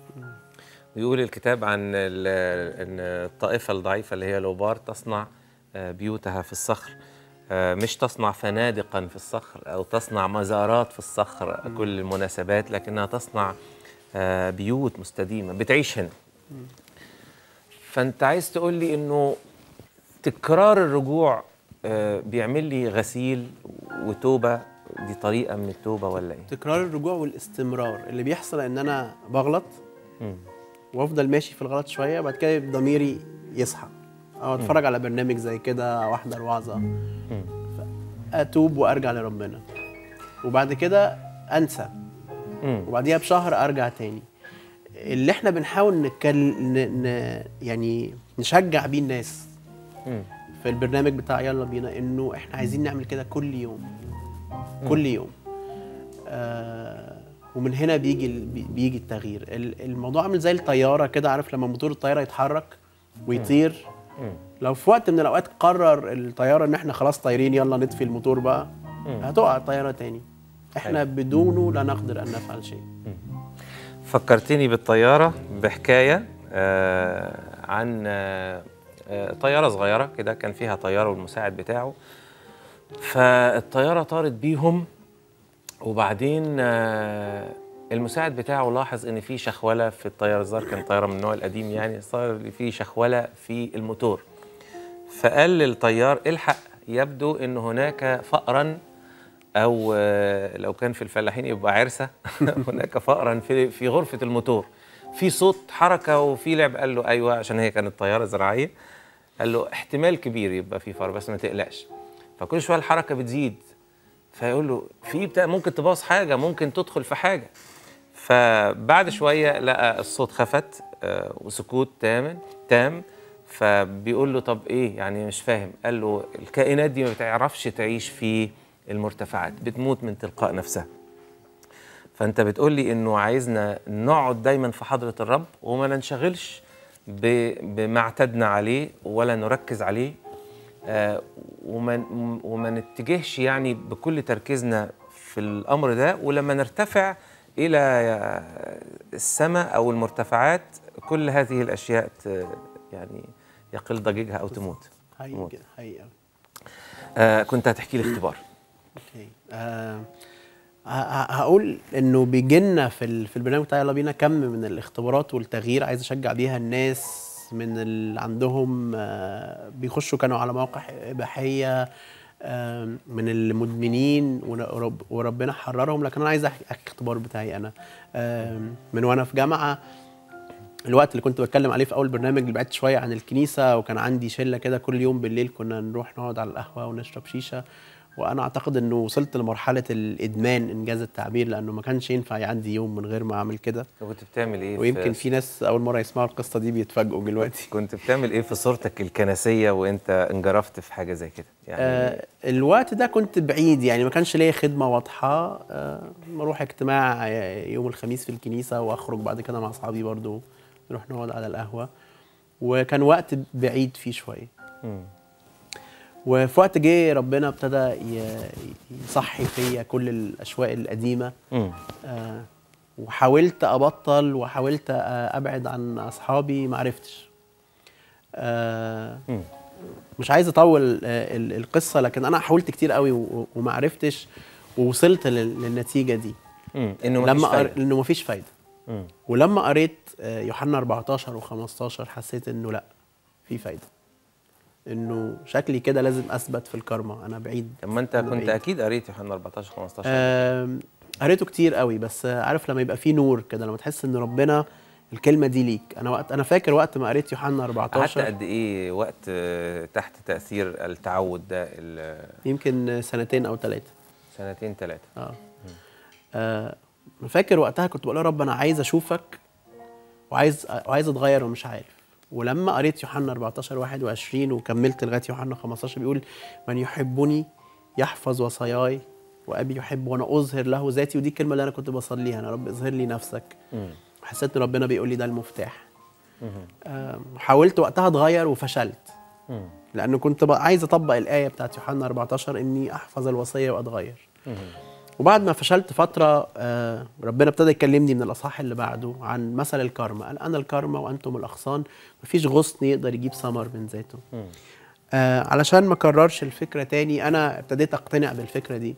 ويقول الكتاب عن ال- ان الطائفه الضعيفه اللي هي لوبار تصنع آه، بيوتها في الصخر آه، مش تصنع فنادقا في الصخر او تصنع مزارات في الصخر كل المناسبات لكنها تصنع آه، بيوت مستديمه بتعيش هنا فانت عايز تقول لي انه تكرار الرجوع آه، بيعمل لي غسيل وتوبه دي طريقه من التوبه ولا ايه؟ تكرار الرجوع والاستمرار اللي بيحصل ان انا بغلط وافضل ماشي في الغلط شويه بعد كده ضميري يصحى او اتفرج على برنامج زي كده او احضر وعظه اتوب وارجع لربنا وبعد كده انسى مم. وبعديها بشهر ارجع تاني اللي احنا بنحاول نتكل... ن... ن... يعني نشجع بيه الناس مم. في البرنامج بتاع يلا بينا انه احنا عايزين نعمل كده كل يوم كل يوم آه ومن هنا بيجي ال- بي- بيجي التغيير ال- الموضوع عامل زي الطياره كده عارف لما موتور الطياره يتحرك ويطير لو في وقت من الاوقات قرر الطياره ان احنا خلاص طايرين يلا نطفي الموتور بقى هتقع الطياره تاني احنا بدونه لا نقدر ان نفعل شيء فكرتني بالطيارة بحكاية آه عن آه آه، طيارة صغيرة كده كان فيها طيارة والمساعد بتاعه فالطيارة طارت بيهم وبعدين آه المساعد بتاعه لاحظ ان في شخولة في الطيارة الظاهر كان طيارة من النوع القديم يعني صار في شخولة في الموتور فقال للطيار الحق يبدو ان هناك فأرا او آه، لو كان في الفلاحين يبقى عرسه هناك فأرا في في غرفه الموتور في صوت حركه وفي لعب قال له ايوه عشان هي كانت طياره زراعيه قال له احتمال كبير يبقى في فار بس ما تقلقش فكل شويه الحركه بتزيد فيقول له في بتاع ممكن تبوظ حاجه ممكن تدخل في حاجه فبعد شويه لقى الصوت خفت آه، وسكوت تام تام فبيقول له طب ايه يعني مش فاهم قال له الكائنات دي ما بتعرفش تعيش في المرتفعات بتموت من تلقاء نفسها فانت بتقول لي انه عايزنا نقعد دايما في حضره الرب وما ننشغلش ب- بما اعتدنا عليه ولا نركز عليه آه، وما وما نتجهش يعني بكل تركيزنا في الامر ده ولما نرتفع الى السماء او المرتفعات كل هذه الاشياء ت- يعني يقل ضجيجها او تموت حقيقي موت. كده حقيقي أوي. آه كنت هتحكي لي اختبار اوكي آه ه- ه- هقول انه بيجي لنا في ال- في البرنامج بتاع يلا بينا كم من الاختبارات والتغيير عايز اشجع بيها الناس من اللي عندهم آه بيخشوا كانوا على مواقع اباحيه آه من المدمنين ورب وربنا حررهم لكن انا عايز احكي أحكي الاختبار بتاعي انا آه من وانا في جامعه الوقت اللي كنت بتكلم عليه في اول برنامج اللي بعدت شويه عن الكنيسه وكان عندي شله كده كل يوم بالليل كنا نروح نقعد على القهوه ونشرب شيشه وانا اعتقد انه وصلت لمرحله الادمان انجاز التعبير لانه ما كانش ينفع يعدي يوم من غير ما اعمل كده كنت بتعمل ايه ويمكن في ناس اول مره يسمعوا القصه دي بيتفاجئوا دلوقتي كنت بتعمل ايه في صورتك الكنسيه وانت انجرفت في حاجه زي كده يعني آه الوقت ده كنت بعيد يعني ما كانش ليا خدمه واضحه آه بروح اجتماع يوم الخميس في الكنيسه واخرج بعد كده مع اصحابي برضو نروح نقعد على القهوه وكان وقت بعيد فيه شويه مم. وفي وقت جه ربنا ابتدى ي- يصحي فيا كل الاشواق القديمه مم. آه وحاولت ابطل وحاولت آه ابعد عن اصحابي ما عرفتش آه مم. مش عايز اطول آه ال- القصه لكن انا حاولت كتير قوي و- وما عرفتش ووصلت لل- للنتيجه دي مم. انه مفيش لما قر... فايدة. انه مفيش فايده مم. ولما قريت آه، يوحنا 14 و15 حسيت انه لا في فايده انه شكلي كده لازم اثبت في الكارما انا بعيد طب ما انت أنا كنت بعيد. اكيد قريت يوحنا 14 15 آم، قريته كتير قوي بس آه، عارف لما يبقى في نور كده لما تحس ان ربنا الكلمه دي ليك انا وقت انا فاكر وقت ما قريت يوحنا قعدت 14 قد ايه وقت آه، تحت تاثير التعود ده ال- يمكن سنتين او ثلاثه سنتين ثلاثه اه آه فاكر وقتها كنت بقول يا رب انا عايز اشوفك وعايز وعايز اتغير ومش عارف ولما قريت يوحنا 14 21 وكملت لغايه يوحنا 15 بيقول من يحبني يحفظ وصاياي وابي يحب وانا اظهر له ذاتي ودي الكلمه اللي انا كنت بصليها انا رب اظهر لي نفسك حسيت ان ربنا بيقول لي ده المفتاح آم، حاولت وقتها اتغير وفشلت لانه كنت بقى عايز اطبق الايه بتاعت يوحنا 14 اني احفظ الوصيه واتغير وبعد ما فشلت فتره آه، ربنا ابتدى يكلمني من الاصحاح اللي بعده عن مثل الكرمه قال انا الكرمه وانتم الاغصان مفيش غصن يقدر يجيب ثمر من ذاته آه علشان ما اكررش الفكره تاني انا ابتديت اقتنع بالفكره دي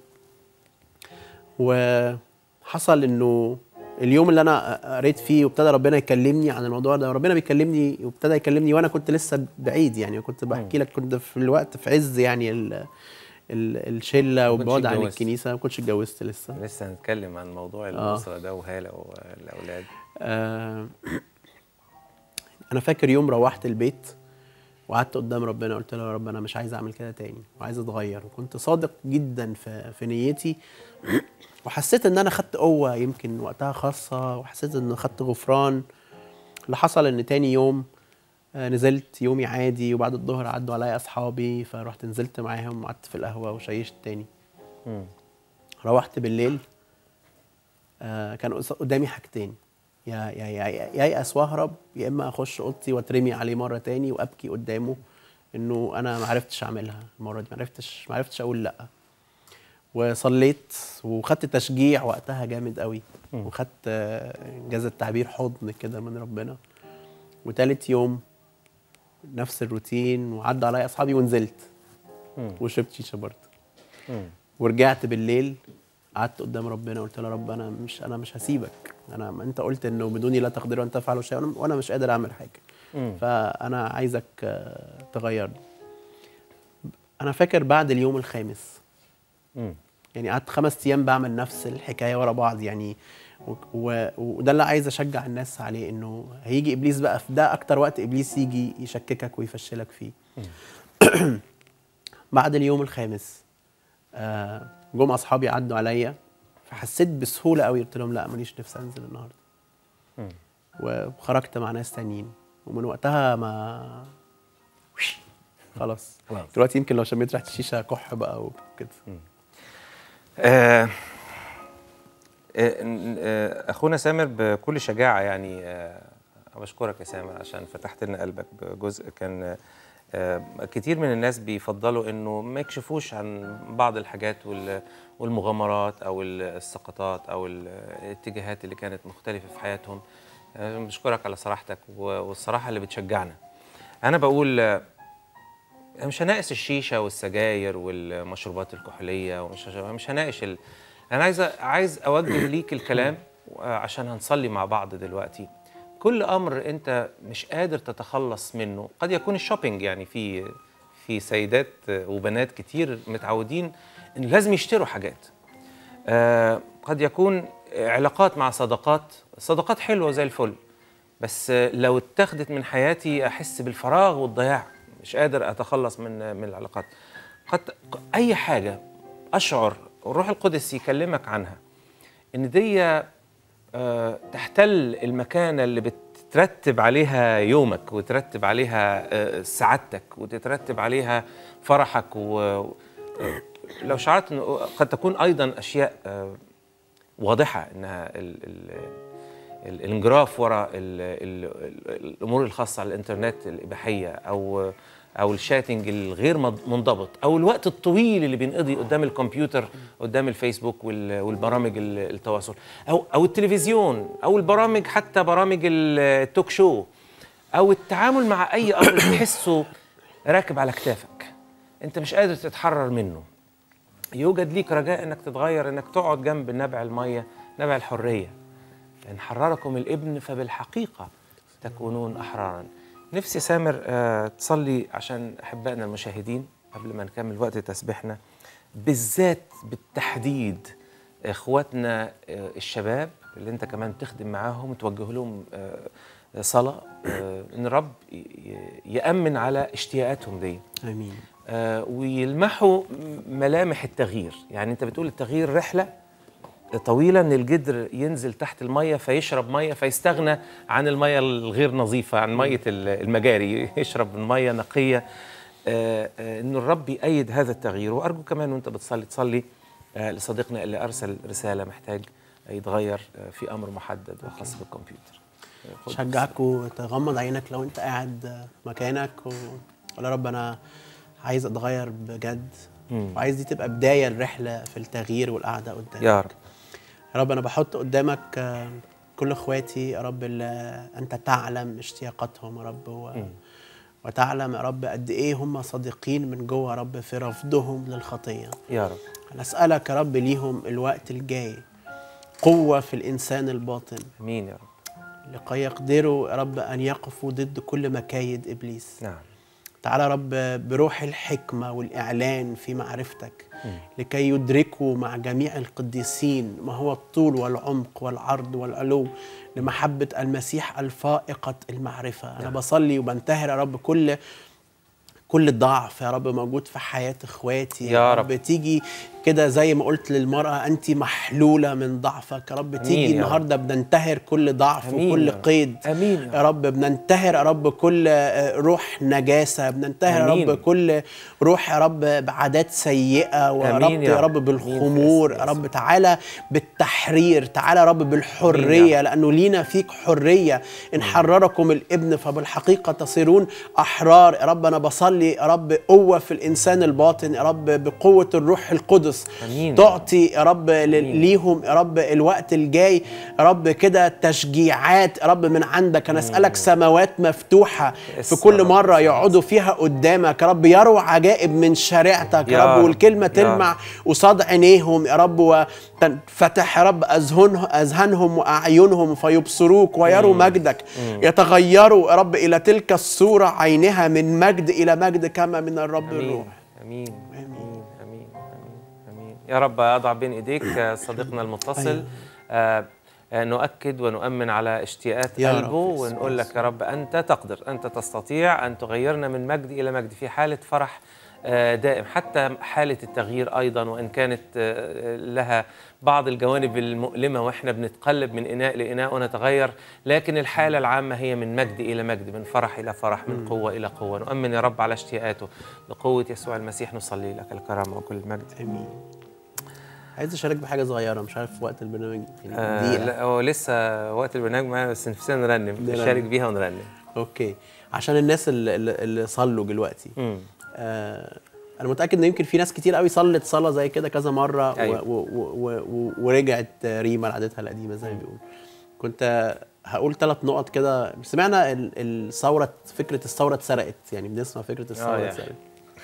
وحصل انه اليوم اللي انا قريت فيه وابتدى ربنا يكلمني عن الموضوع ده ربنا بيكلمني وابتدى يكلمني وانا كنت لسه بعيد يعني كنت بحكي لك كنت في الوقت في عز يعني ال ال الشله كنتش وبعد عن اتجوزت. الكنيسه ما كنتش اتجوزت لسه لسه هنتكلم عن موضوع الاسره ده وهاله والاولاد آه، انا فاكر يوم روحت البيت وقعدت قدام ربنا قلت له يا رب انا مش عايز اعمل كده تاني وعايز اتغير وكنت صادق جدا في في نيتي وحسيت ان انا خدت قوه يمكن وقتها خاصه وحسيت ان خدت غفران اللي حصل ان تاني يوم آه، نزلت يومي عادي وبعد الظهر عدوا عليا اصحابي فرحت نزلت معاهم وقعدت في القهوه وشيشت تاني مم. روحت بالليل آه كان قص- قدامي حاجتين يا يا يا يا ييأس واهرب يا اما اخش اوضتي واترمي عليه مره تاني وابكي قدامه انه انا ما عرفتش اعملها المره دي ما عرفتش ما عرفتش اقول لا وصليت وخدت تشجيع وقتها جامد قوي وخدت آه، انجاز التعبير حضن كده من ربنا وتالت يوم نفس الروتين وعدى عليا اصحابي ونزلت وشربت شيشه برضه ورجعت بالليل قعدت قدام ربنا قلت له يا رب انا مش انا مش هسيبك انا ما انت قلت انه بدوني لا تقدروا ان تفعلوا شيئا وأنا- وانا مش قادر اعمل حاجه فانا عايزك آه، تغيرني انا فاكر بعد اليوم الخامس مم. يعني قعدت خمس ايام بعمل نفس الحكايه ورا بعض يعني و- و- وده اللي عايز اشجع الناس عليه انه هيجي ابليس بقى في ده اكتر وقت ابليس يجي يشككك ويفشلك فيه بعد اليوم الخامس آه، جم اصحابي عدوا عليا فحسيت بسهوله قوي قلت لهم لا ماليش نفسي انزل النهارده وخرجت مع ناس تانيين ومن وقتها ما خلاص خلاص. دلوقتي يمكن لو شميت ريحه الشيشه كح بقى وكده آه، آه، ن- آه، اخونا سامر بكل شجاعه يعني آه، بشكرك يا سامر عشان فتحت لنا قلبك بجزء كان آه، كتير من الناس بيفضلوا انه ما يكشفوش عن بعض الحاجات وال- والمغامرات او ال- السقطات او ال- الاتجاهات اللي كانت مختلفه في حياتهم آه، بشكرك على صراحتك و- والصراحه اللي بتشجعنا انا بقول آه، أنا مش هناقش الشيشه والسجاير والمشروبات الكحوليه ومش مش هناقش ال... انا عايز عايز اوجه ليك الكلام عشان هنصلي مع بعض دلوقتي كل امر انت مش قادر تتخلص منه قد يكون الشوبينج يعني في في سيدات وبنات كتير متعودين ان لازم يشتروا حاجات آه، قد يكون علاقات مع صداقات صداقات حلوه زي الفل بس لو اتخذت من حياتي احس بالفراغ والضياع مش قادر اتخلص من من العلاقات قد اي حاجه اشعر الروح القدس يكلمك عنها ان دي آه، تحتل المكانه اللي بترتب عليها يومك وترتب عليها آه، سعادتك وتترتب عليها فرحك و لو شعرت انه قد تكون ايضا اشياء آه، واضحه انها ال ال ال الانجراف وراء ال ال ال الامور الخاصه على الانترنت الاباحيه او او الشاتنج الغير مض- منضبط او الوقت الطويل اللي بينقضي قدام الكمبيوتر قدام الفيسبوك وال- والبرامج ال- التواصل او او التلفزيون او البرامج حتى برامج ال- التوك شو او التعامل مع اي امر تحسه راكب على كتافك انت مش قادر تتحرر منه يوجد ليك رجاء انك تتغير انك تقعد جنب نبع الميه نبع الحريه ان حرركم الابن فبالحقيقه تكونون احرارا نفسي سامر آه تصلي عشان احبائنا المشاهدين قبل ما نكمل وقت تسبيحنا بالذات بالتحديد اخواتنا آه الشباب اللي انت كمان تخدم معاهم توجه لهم آه صلاه آه ان الرب ي- ي- يامن على اشتياقاتهم دي امين آه، ويلمحوا ملامح التغيير يعني انت بتقول التغيير رحله طويله ان الجدر ينزل تحت الميه فيشرب ميه فيستغنى عن الميه الغير نظيفه عن ميه ال- المجاري يشرب من ميه نقيه آه، آه، انه الرب يأيد هذا التغيير وارجو كمان وانت بتصلي تصلي آه، لصديقنا اللي ارسل رساله محتاج يتغير آه، في امر محدد وخاص بالكمبيوتر آه، خد شجعكوا تغمض عينك لو انت قاعد مكانك وقول يا رب انا عايز اتغير بجد وعايز دي تبقى بدايه الرحله في التغيير والقعده قدامك يا رب يا رب انا بحط قدامك آه، كل اخواتي يا رب اللي انت تعلم اشتياقاتهم يا رب و... وتعلم يا رب قد ايه هم صادقين من جوه يا رب في رفضهم للخطيه يا رب انا اسالك يا رب ليهم الوقت الجاي قوه في الانسان الباطن امين يا رب لكي يقدروا يا رب ان يقفوا ضد كل مكايد ابليس نعم تعالى يا رب بروح الحكمة والإعلان في معرفتك لكي يدركوا مع جميع القديسين ما هو الطول والعمق والعرض والعلو لمحبة المسيح الفائقة المعرفة أنا بصلي وبنتهر يا رب كل كل ضعف يا رب موجود في حياة اخواتي يا رب. تيجي كده زي ما قلت للمرأة أنت محلولة من ضعفك يا رب أمين تيجي يا رب. النهاردة بننتهر كل ضعف أمين وكل يا رب. قيد أمين يا يا رب بننتهر يا رب كل آه، روح نجاسة بننتهر يا أمين. رب كل روح يا رب بعادات سيئة ويا أمين رب يا يا رب. رب أمين بالخمور في يا اسم رب تعالى بالتحرير تعالى يا رب أمين بالحرية يا لأنه لينا فيك حرية إن حرركم الابن فبالحقيقة تصيرون أحرار يا رب أنا بصلي يا رب قوة في الإنسان الباطن يا رب بقوة الروح القدس أمين. تعطي يا رب ل- ليهم يا رب الوقت الجاي يا رب كده تشجيعات يا رب من عندك أنا أسألك سماوات مفتوحة في اسم كل رب مرة يسوع. يقعدوا فيها قدامك يا رب يروا عجائب من شريعتك يا يا رب رب. والكلمة يا تلمع قصاد عينيهم يا رب وفتح يا رب أذهن أذهانهم وأعينهم فيبصروك ويروا مجدك يتغيروا يا رب إلى تلك الصورة عينها من مجد إلى مجد كما من الرب امين الروح امين امين امين امين امين يا رب اضع بين ايديك آه، صديقنا المتصل أيوة. آه، آه، نؤكد ونؤمن على اشتياقات يا رب قلبه ونقول لك يا رب انت تقدر انت تستطيع ان تغيرنا من مجد الى مجد في حاله فرح آه، دائم حتى حاله التغيير ايضا وان كانت آه، لها بعض الجوانب المؤلمه واحنا بنتقلب من اناء لاناء ونتغير لكن الحاله العامه هي من مجد الى مجد من فرح الى فرح من قوه الى قوه نؤمن يا رب على اشتياقاته بقوه يسوع المسيح نصلي لك الكرامه وكل المجد آمين عايز أشارك بحاجة صغيرة مش عارف وقت البرنامج يعني آه دقيقة. لا هو لسه وقت البرنامج معانا بس نفسنا نرنم نرنم. نشارك بيها ونرنم أوكي عشان الناس اللي, اللي- اللي صلوا دلوقتي مم. آه انا متاكد ان يمكن في ناس كتير قوي صلت صلاه زي كده كذا مره أيوة. و و و و ورجعت ريما لعادتها القديمه زي ما بيقولوا كنت هقول ثلاث نقط كده سمعنا ال- الثوره فكره الثوره اتسرقت يعني بنسمع فكره الثوره يعني. اتسرقت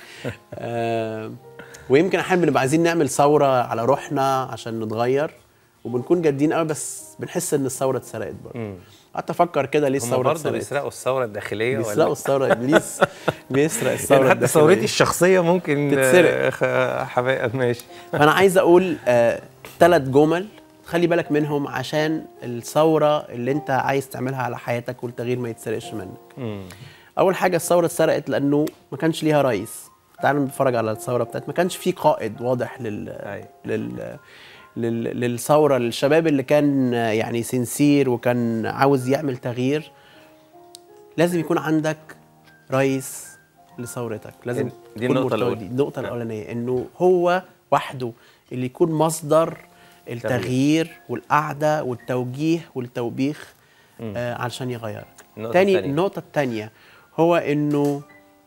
آه ويمكن احيانا بنبقى عايزين نعمل ثوره على روحنا عشان نتغير وبنكون جادين قوي بس بنحس ان الثوره اتسرقت برضه مم. قعدت افكر كده ليه هم الثوره برضه اتسرقت بيسرقوا الثوره الداخليه بيسرقوا ولا الثوره ابليس بيسرق الثوره يعني حتى الداخلية. ثورتي الشخصيه ممكن تتسرق. آه، خ- حبايب ماشي فانا عايز اقول ثلاث جمل خلي بالك منهم عشان الثوره اللي انت عايز تعملها على حياتك والتغيير ما يتسرقش منك مم. اول حاجه الثوره اتسرقت لانه ما كانش ليها رئيس تعالوا نتفرج على الثوره بتاعت ما كانش في قائد واضح لل أيوة. لل لل... للثوره للشباب اللي كان آه، يعني سنسير وكان عاوز يعمل تغيير لازم يكون عندك رئيس لثورتك لازم دي تكون النقطة مرتبط الأولى. بيه. النقطه الاولانيه انه هو وحده اللي يكون مصدر التغيير والقعده والتوجيه والتوبيخ آه علشان يغيرك النقطة تاني التانية. النقطه الثانيه هو انه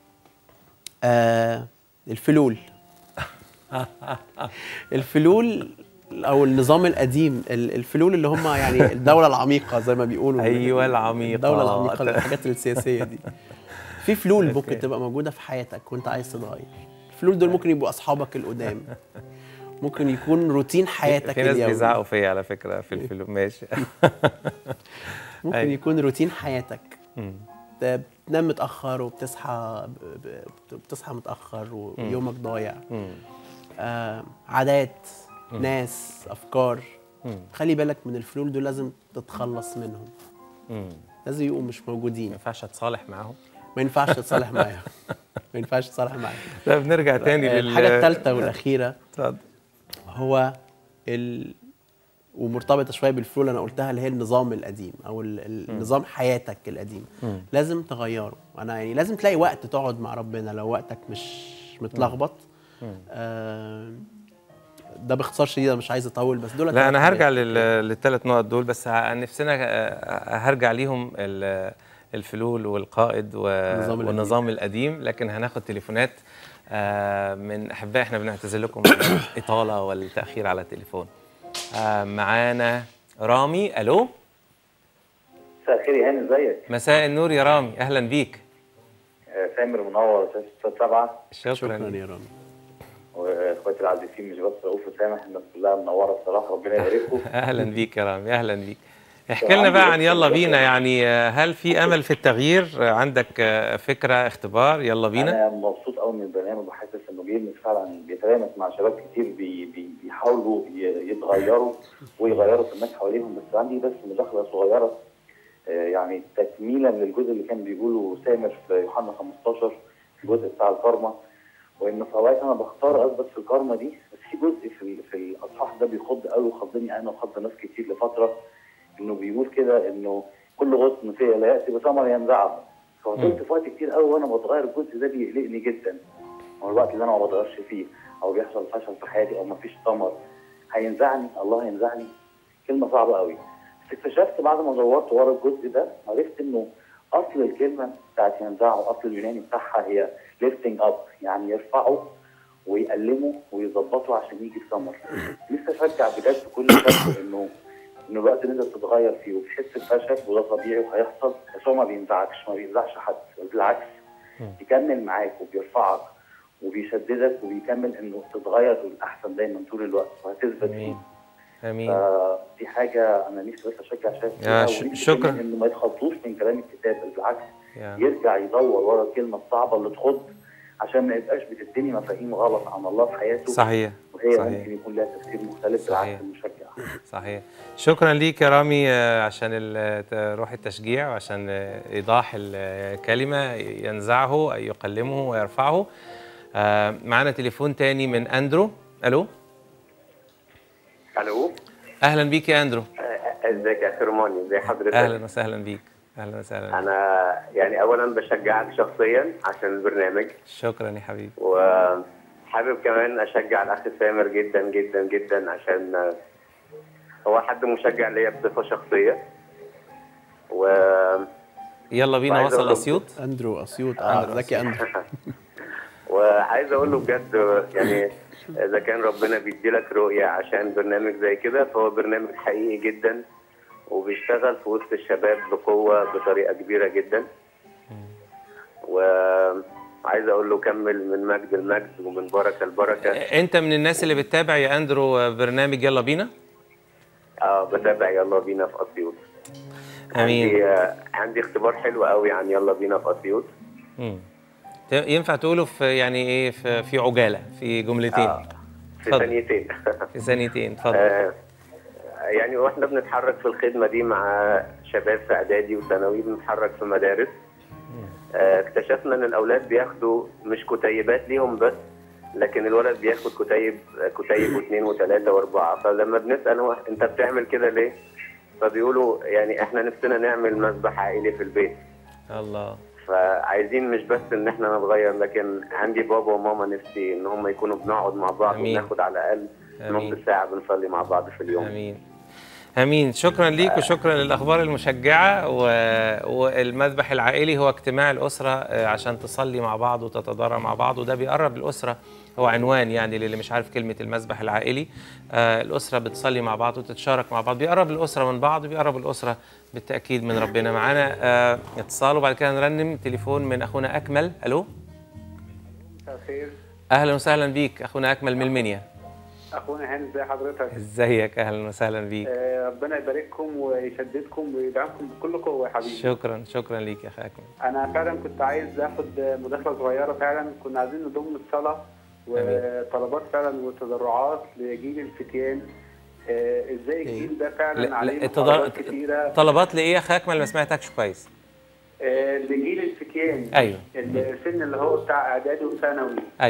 آه الفلول الفلول او النظام القديم ال- الفلول اللي هم يعني الدوله العميقه زي ما بيقولوا أيوة العميقة. الدوله العميقه الحاجات السياسيه دي في فلول ممكن تبقى موجوده في حياتك وانت عايز تتغير الفلول دول ممكن يبقوا اصحابك القدام ممكن يكون روتين حياتك في ناس اليومي بيزعقوا فيا على فكره في الفيلم ماشي ممكن أيوة. يكون روتين حياتك مم. ت- بتنام متاخر وبتصحى ب- ب- بتصحى متاخر ويومك ضايع مم. آه عادات ناس افكار مم. خلي بالك من الفلول دول لازم تتخلص منهم مم. لازم يبقوا مش ما موجودين ينفعش اتصالح معاهم ما ينفعش تتصالح معاهم ما ينفعش تتصالح معاهم لا بنرجع تاني آه، لل الحاجه الثالثه والاخيره اتفضل هو ال... ومرتبطه شويه بالفلو اللي انا قلتها اللي هي النظام القديم او ال- ال- نظام حياتك القديم لازم تغيره انا يعني لازم تلاقي وقت تقعد مع ربنا لو وقتك مش متلخبط آه ده باختصار شديد أنا مش عايز اطول بس دول لا انا هرجع لل- للثلاث نقط دول بس ه- نفسنا آه، هرجع ليهم ال- الفلول والقائد و- النظام القديم. والنظام القديم لكن هناخد تليفونات آه، من احباء احنا بنعتذر لكم الاطاله والتاخير على التليفون آه، معانا رامي الو مساء الخير يا هاني ازيك؟ مساء النور يا رامي اهلا بيك آه، سامر منور استاذ سبعه شكرا, شكرا يا رامي واخواتي العزيزين مش بس رؤوف وسامح الناس كلها منوره بصراحه ربنا يبارككم اهلا بيك يا رامي اهلا بيك احكي لنا بقى عن يلا بينا يعني آه، هل في امل في التغيير آه، عندك آه، فكره اختبار يلا بينا انا مبسوط قوي من البرنامج وحاسس انه جيمس فعلا بيتلامس مع شباب كتير بي بي بيحاولوا ي- يتغيروا ويغيروا في الناس حواليهم بس عندي بس مداخله صغيره آه، يعني تكميلا للجزء اللي كان بيقوله سامر في يوحنا 15 الجزء بتاع الكارما وان في اوقات انا بختار اثبت في الكارما دي بس في جزء في ال- في الاصحاح ده بيخض قوي وخضني انا وخض ناس كتير لفتره انه بيقول كده انه كل غصن فيا لا ياتي بثمر ينزعه ففضلت في وقت كتير قوي وانا بتغير الجزء ده بيقلقني جدا هو الوقت اللي انا ما بتغيرش فيه او بيحصل فشل في حياتي او ما فيش ثمر هينزعني الله هينزعني كلمه صعبه قوي بس اكتشفت بعد ما دورت ورا الجزء ده عرفت انه اصل الكلمه بتاعت ينزعه اصل اليوناني بتاعها هي lifting up يعني يرفعه ويقلمه ويظبطه عشان يجي الثمر لسه اشجع بجد كل شخص انه انه الوقت اللي انت بتتغير فيه وبتحس بفشل وده طبيعي وهيحصل بس هو ما بينزعكش ما بينزعش حد بالعكس بيكمل معاك وبيرفعك وبيشددك وبيكمل انه تتغير للاحسن دايما طول الوقت وهتثبت فيه امين امين فدي حاجه انا نفسي بس اشجع شباب يا فيها ش- ونفسي شكراً. كمان انه ما يتخضوش من كلام الكتاب بل بالعكس يا. يرجع يدور ورا الكلمه الصعبه اللي تخض عشان ما يبقاش بتديني مفاهيم غلط عن الله في حياته صحيح وهي صحيح. ممكن يكون لها تفسير مختلف صحيح. بالعكس المشجع صحيح شكرا ليك يا رامي آه، عشان ال- ت- روح التشجيع وعشان آه، ايضاح الكلمه ينزعه أي يقلمه ويرفعه آه، معانا تليفون تاني من اندرو الو الو اهلا بيك يا اندرو آه، ازيك يا سيرموني ازي حضرتك اهلا وسهلا بيك اهلا وسهلا انا يعني اولا بشجعك شخصيا عشان البرنامج شكرا يا حبيبي وحابب كمان اشجع الاخ سامر جدا جدا جدا عشان آه، هو حد مشجع ليا بصفه شخصيه و يلا بينا وعايز وصل أقول- اسيوط اندرو اسيوط اه ازيك يا اندرو وعايز اقول له بجد يعني اذا كان ربنا بيدي لك رؤيه عشان برنامج زي كده فهو برنامج حقيقي جدا وبيشتغل في وسط الشباب بقوه بطريقه كبيره جدا وعايز اقول له كمل من مجد المجد ومن بركه لبركه انت من الناس اللي بتتابع يا اندرو آه، برنامج يلا بينا اه بتابع يلا بينا في اسيوط امين عندي آه، عندي اختبار حلو قوي عن يلا بينا في اسيوط مم. ت- ينفع تقوله في يعني ايه في, في عجاله في جملتين آه، في اتفضل. ثانيتين في ثانيتين اتفضل آه، يعني واحنا بنتحرك في الخدمه دي مع شباب في اعدادي وثانوي بنتحرك في مدارس آه، اكتشفنا ان الاولاد بياخدوا مش كتيبات ليهم بس لكن الولد بياخد كتيب كتيب واثنين وثلاثه واربعه فلما بنسال هو انت بتعمل كده ليه؟ فبيقولوا يعني احنا نفسنا نعمل مسبح عائلي في البيت الله فعايزين مش بس ان احنا نتغير لكن عندي بابا وماما نفسي ان هم يكونوا بنقعد مع بعض أمين. وناخد على الاقل أمين. نص ساعه بنصلي مع بعض في اليوم امين امين شكرا ليك وشكرا للاخبار المشجعه و... والمذبح العائلي هو اجتماع الاسره آه، عشان تصلي مع بعض وتتضارع مع بعض وده بيقرب الاسره هو عنوان يعني للي مش عارف كلمه المذبح العائلي آه، الاسره بتصلي مع بعض وتتشارك مع بعض بيقرب الاسره من بعض وبيقرب الاسره بالتاكيد من ربنا معانا آه، اتصال وبعد كده نرنم تليفون من اخونا اكمل الو مساء الخير اهلا وسهلا بيك اخونا اكمل من المنيا اخونا هاني ازي حضرتك ازيك اهلا وسهلا بيك آه، ربنا يبارككم ويشددكم ويدعمكم بكل قوه يا حبيبي شكرا شكرا ليك يا اخي اكمل انا فعلا كنت عايز اخد مداخله صغيره فعلا كنا عايزين نضم الصلاه وطلبات فعلا وتضرعات لجيل الفتيان آه، ازاي الجيل ده لا- فعلا لا، عليه التض- مقارنات كتيره طلبات لايه يا اخي اكمل ما سمعتكش كويس آه، لجيل الفتيان ايوه السن اللي هو بتاع اعدادي وثانوي ايوه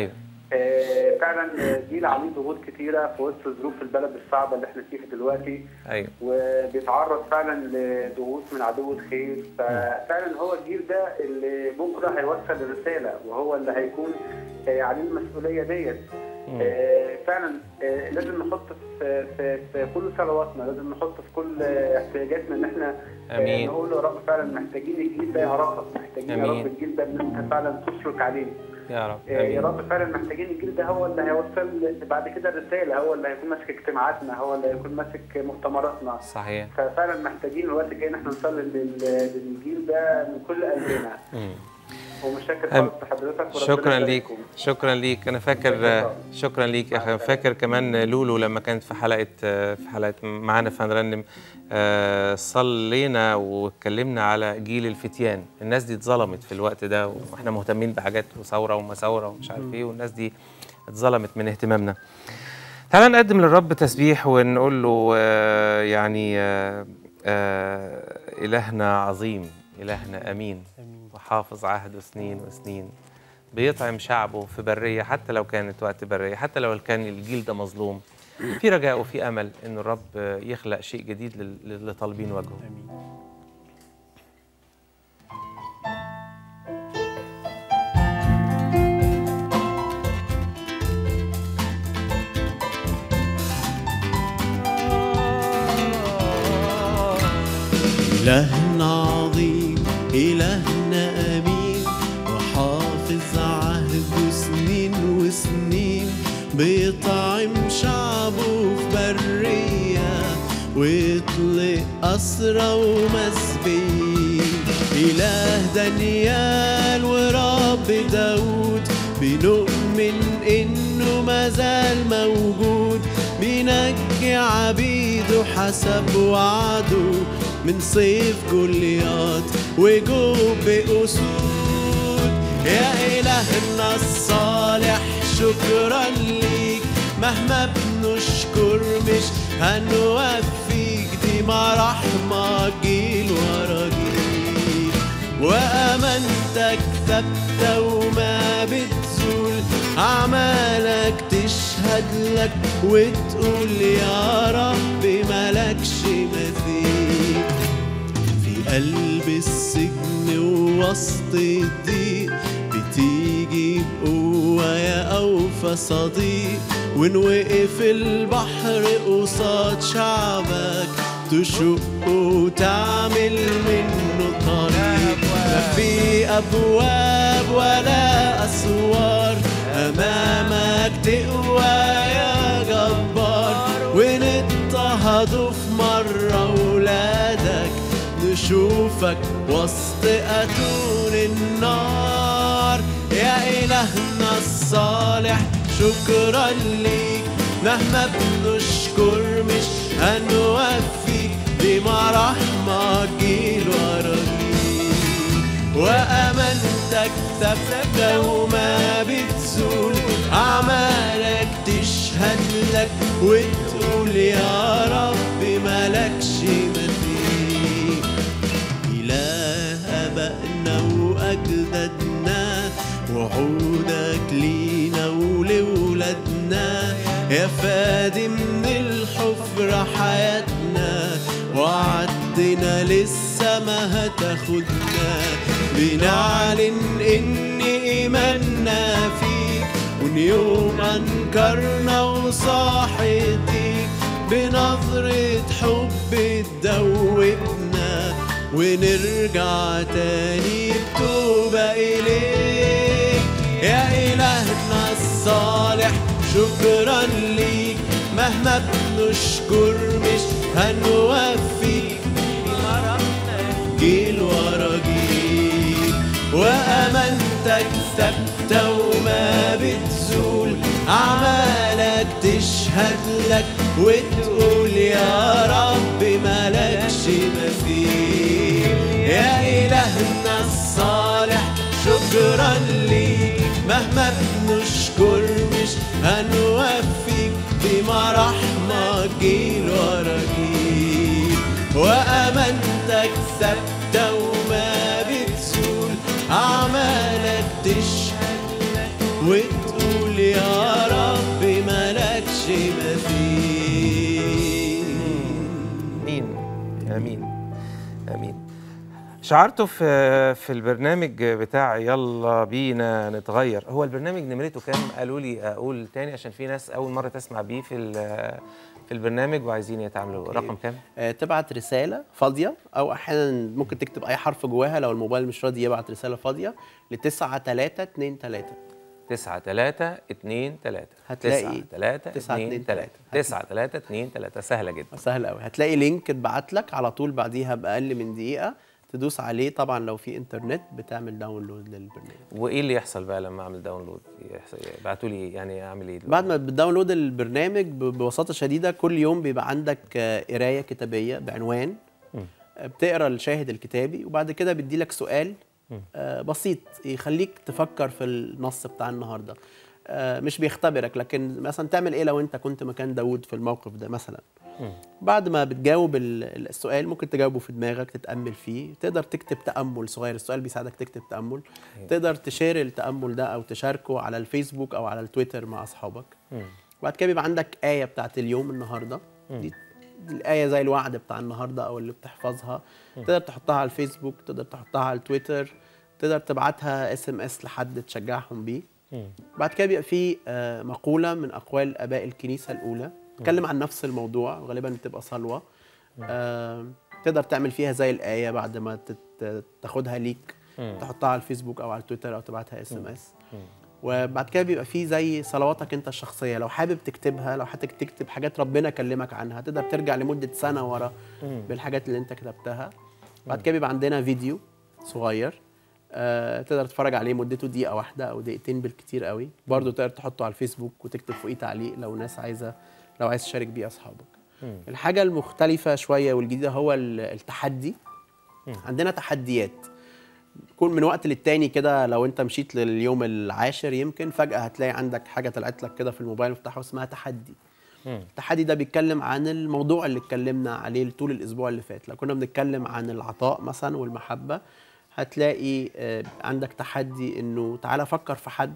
آه، فعلا آه، جيل عليه ضغوط كتيره في وسط ظروف البلد الصعبه اللي احنا فيها دلوقتي ايوه وبيتعرض فعلا لضغوط من عدو الخير ففعلا هو الجيل ده اللي بكره هيوصل الرساله وهو اللي هيكون آه، عليه المسؤوليه ديت آه، فعلا آه، لازم نحط في, في, في كل صلواتنا لازم نحط في كل آه، احتياجاتنا ان احنا آه، آمين. نقول يا رب فعلا محتاجين الجيل ده يعرفك محتاجين يا آمين. رب الجيل ده ان انت فعلا تشرك عليه يا رب آه، يا امين رب فعلا محتاجين الجيل ده هو اللي هيوصل بعد كده الرساله هو اللي هيكون ماسك اجتماعاتنا هو اللي هيكون ماسك مؤتمراتنا صحيح ففعلا محتاجين الوقت الجاي ان احنا نصلي لل- للجيل ده من كل قلبنا مم. ومشاكر أم- خالص لحضرتك وربنا شكرا يبارك ليك فيكم. شكرا ليك انا فاكر شكرا ليك يا اخي فاكر كمان لولو لما كانت في حلقه في حلقه معانا في هنرنم آه، صلينا واتكلمنا على جيل الفتيان الناس دي اتظلمت في الوقت ده واحنا مهتمين بحاجات وثوره وما ثوره ومش عارف ايه والناس دي اتظلمت من اهتمامنا تعال نقدم للرب تسبيح ونقول له آه، يعني آه، آه، إلهنا عظيم إلهنا أمين وحافظ عهده سنين وسنين بيطعم شعبه في برية حتى لو كانت وقت برية حتى لو كان الجيل ده مظلوم في رجاء وفي أمل إن الرب يخلق شيء جديد لل- للي طالبين وجهه إلهنا عظيم إلهنا أمين وحافظ عهده سنين وسنين بيطعم شعبه في برية ويطلق أسرى ومسبين إله دانيال ورب داود بنؤمن إنه مازال موجود بينجي عبيده حسب وعده من صيف جوليات وجوب أسود يا إلهنا الصالح شكرا ليك مهما بنشكر مش هنوفيك دي مراحمك جيل ورا جيل وأمانتك ثابتة وما بتزول أعمالك تشهد لك وتقول يا رب ملكش مثيل في قلب السجن ووسط الضيق بتيجي بقوة يا أوفى صديق وإن وقف البحر قصاد شعبك تشق وتعمل منه طريق لا في أبواب ولا أسوار أمامك تقوى يا جبار وإن اضطهدوا في مرة ولادك نشوفك وسط أتون النار يا إلهنا الصالح شكرا ليك مهما بنشكر مش هنوفيك بمراحمك جيل ورا جيل وأمانتك ثابتة وما بتزول أعمالك تشهد لك وتقول يا رب ملكش مثيل إله أبائنا وأجدادنا وعودك لينا ولولادنا يا فادي من الحفرة حياتنا وعدنا لسه ما هتاخدنا بنعلن إن إيماننا فيك وإن يوم أنكرنا وصاحتيك بنظرة حب تدوبنا ونرجع تاني بتوبة إليك يا إلهنا الصالح شكرا ليك مهما بنشكر مش هنوفيك جيل ورا جيل وأمانتك ثابتة وما بتزول أعمالك تشهد لك وتقول يا رب ملكش مثيل يا إلهنا الصالح شكرا ليك مهما بنشكر مش هنوفيك بمراحمك جيل ورا جيل وأمانتك ثابتة وما بتزول أعمالك تشهد لك وتقول يا امين امين شعرتوا في في البرنامج بتاع يلا بينا نتغير هو البرنامج نمرته كام قالوا لي اقول تاني عشان في ناس اول مره تسمع بيه في ال- في البرنامج وعايزين يتعاملوا رقم كام آه، تبعت رساله فاضيه او احيانا ممكن تكتب اي حرف جواها لو الموبايل مش راضي يبعت رساله فاضيه ل 9323 9 3 2 3 هتلاقي 3 تسعة 2 اتنين 3 9 3 2 3 سهله جدا سهل قوي هتلاقي لينك اتبعت لك على طول بعديها باقل من دقيقه تدوس عليه طبعا لو في انترنت بتعمل داونلود للبرنامج وايه اللي يحصل بقى لما اعمل داونلود يحصل ابعتوا لي يعني اعمل ايه دلوقتي؟ بعد ما بتداونلود البرنامج ب- ببساطه شديده كل يوم بيبقى عندك آه، قرايه كتابيه بعنوان آه، بتقرا الشاهد الكتابي وبعد كده بيدي لك سؤال آه، بسيط يخليك تفكر في النص بتاع النهارده آه، مش بيختبرك لكن مثلا تعمل ايه لو انت كنت مكان داود في الموقف ده مثلا بعد ما بتجاوب ال- السؤال ممكن تجاوبه في دماغك تتامل فيه تقدر تكتب تامل صغير السؤال بيساعدك تكتب تامل تقدر تشير التامل ده او تشاركه على الفيسبوك او على التويتر مع اصحابك بعد كده بيبقى عندك آية بتاعت اليوم النهارده دي, دي الآية زي الوعد بتاع النهارده أو اللي بتحفظها تقدر تحطها على الفيسبوك تقدر تحطها على التويتر تقدر تبعتها اس ام اس لحد تشجعهم بيه بعد كده بيبقى في آه، مقولة من أقوال آباء الكنيسة الأولى تتكلم عن نفس الموضوع وغالبا بتبقى صلوة آه، تقدر تعمل فيها زي الآية بعد ما تت- تاخدها ليك تحطها على الفيسبوك أو على التويتر أو تبعتها اس ام اس وبعد كده بيبقى في زي صلواتك انت الشخصيه لو حابب تكتبها لو حابب تكتب حاجات ربنا كلمك عنها تقدر ترجع لمده سنه ورا بالحاجات اللي انت كتبتها بعد كده بيبقى عندنا فيديو صغير آه تقدر تتفرج عليه مدته دقيقه واحده او دقيقتين بالكتير قوي برضه تقدر تحطه على الفيسبوك وتكتب فوقيه تعليق لو ناس عايزه لو عايز تشارك بيه اصحابك الحاجه المختلفه شويه والجديده هو ال- التحدي عندنا تحديات كل من وقت للتاني كده لو انت مشيت لليوم العاشر يمكن فجأة هتلاقي عندك حاجة طلعت لك كده في الموبايل مفتاحه اسمها تحدي التحدي ده بيتكلم عن الموضوع اللي اتكلمنا عليه طول الاسبوع اللي فات لو كنا بنتكلم عن العطاء مثلا والمحبة هتلاقي آه، عندك تحدي انه تعالى فكر في حد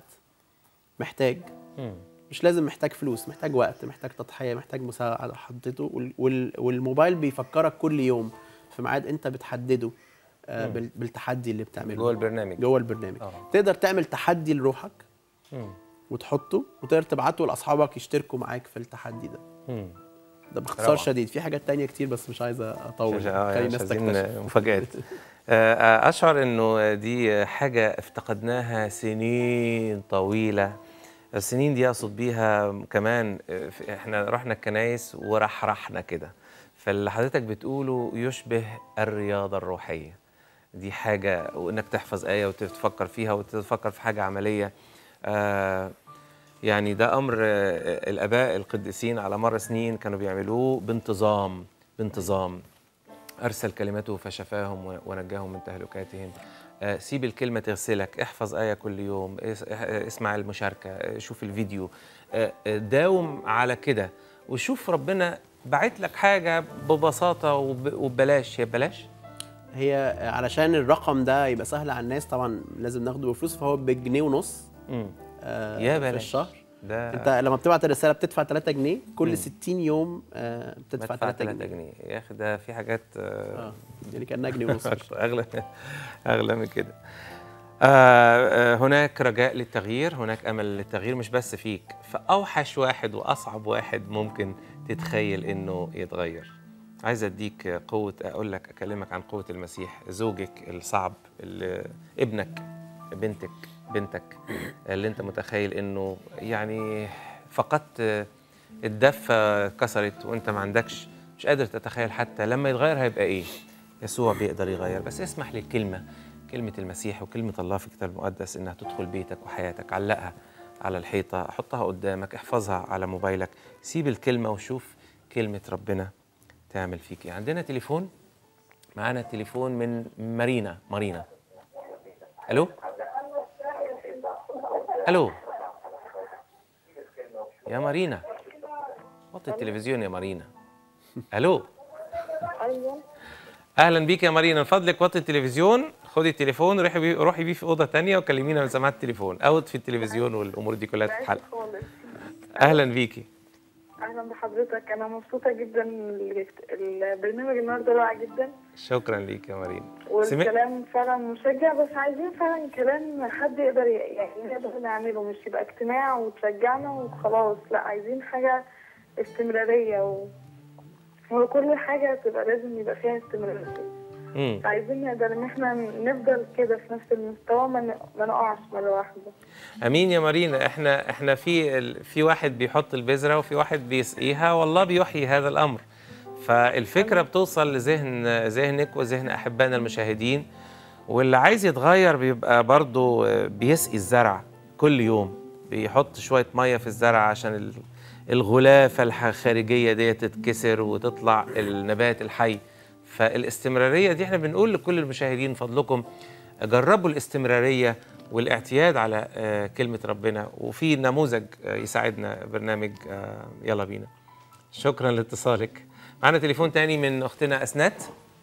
محتاج مش لازم محتاج فلوس محتاج وقت محتاج تضحية محتاج مساعدة حطيته وال- وال- والموبايل بيفكرك كل يوم في ميعاد انت بتحدده آه، بال- بالتحدي اللي بتعمله جوه البرنامج جوه البرنامج آه. تقدر تعمل تحدي لروحك مم. وتحطه وتقدر تبعته لاصحابك يشتركوا معاك في التحدي ده مم. ده باختصار روعة. شديد في حاجات تانية كتير بس مش عايز اطول مش- آه، خلي مش الناس عايزين تكتشف مفاجآت آه، آه، أشعر إنه دي حاجة افتقدناها سنين طويلة السنين دي أقصد بيها كمان آه، في- إحنا رحنا الكنايس ورحرحنا كده فاللي حضرتك بتقوله يشبه الرياضة الروحية دي حاجة وإنك تحفظ آية وتفكر فيها وتفكر في حاجة عملية آه، يعني ده امر آه، الاباء القديسين على مر سنين كانوا بيعملوه بانتظام بانتظام ارسل كلمته فشفاهم و- ونجاهم من تهلكاتهم آه، سيب الكلمه تغسلك احفظ ايه كل يوم اس- آه، اسمع المشاركه آه، شوف الفيديو آه، آه، داوم على كده وشوف ربنا بعت لك حاجه ببساطه وب- وببلاش هي ببلاش هي علشان الرقم ده يبقى سهل على الناس طبعا لازم ناخده بفلوس فهو بجنيه ونص مم. آه، يا في بلاش الشهر ده انت لما بتبعت الرساله بتدفع 3 جنيه كل 60 يوم آه، بتدفع بدفع 3 3 جنيه جنيه يا اخي ده في حاجات آه، اه يعني كانها جنيه ونص في الشهر. اغلى اغلى من كده آه، آه، هناك رجاء للتغيير هناك امل للتغيير مش بس فيك فاوحش واحد واصعب واحد ممكن تتخيل انه يتغير عايز اديك قوه اقول لك اكلمك عن قوه المسيح زوجك الصعب اللي ابنك بنتك بنتك اللي انت متخيل انه يعني فقدت الدفه كسرت وانت ما عندكش مش قادر تتخيل حتى لما يتغير هيبقى ايه يسوع بيقدر يغير بس اسمح للكلمه كلمه المسيح وكلمه الله في الكتاب المقدس انها تدخل بيتك وحياتك علقها على الحيطه حطها قدامك احفظها على موبايلك سيب الكلمه وشوف كلمه ربنا تعمل فيك ايه عندنا تليفون معانا تليفون من مارينا مارينا الو الو يا مارينا وطي التلفزيون يا مارينا الو ايوه اهلا بيك يا مارينا من فضلك وطي التلفزيون خدي التليفون روحي بيه روحي بيه في اوضه تانية وكلمينا من سماعه التليفون اوت في التلفزيون والامور دي كلها تتحل ماشي خالص اهلا بيكي اهلا بحضرتك انا مبسوطه جدا من ال- برنامج النهارده رائع جدا شكرا ليك يا مارين سمع- والكلام فعلا مشجع بس عايزين فعلا كلام حد يقدر ي- يعني نقدر نعمله مش يبقى اجتماع وتشجعنا وخلاص لا عايزين حاجة استمرارية و... وكل حاجة تبقى لازم يبقى فيها استمرارية مم. عايزين نقدر ان احنا نفضل كده في نفس المستوى ما, ن... ما نقعش مرة واحدة امين يا مارينا احنا احنا في ال... في واحد بيحط البذره وفي واحد بيسقيها والله بيحيي هذا الامر فالفكره بتوصل لذهن ذهنك وذهن احبائنا المشاهدين واللي عايز يتغير بيبقى برضه بيسقي الزرع كل يوم بيحط شويه ميه في الزرع عشان ال- الغلافه الح- الخارجيه دي تتكسر وتطلع النبات الحي فالاستمراريه دي احنا بنقول لكل المشاهدين من فضلكم جربوا الاستمراريه والاعتياد على آه، كلمه ربنا وفي نموذج آه، يساعدنا برنامج آه، يلا بينا شكرا لاتصالك معنا تليفون تاني من اختنا اسنات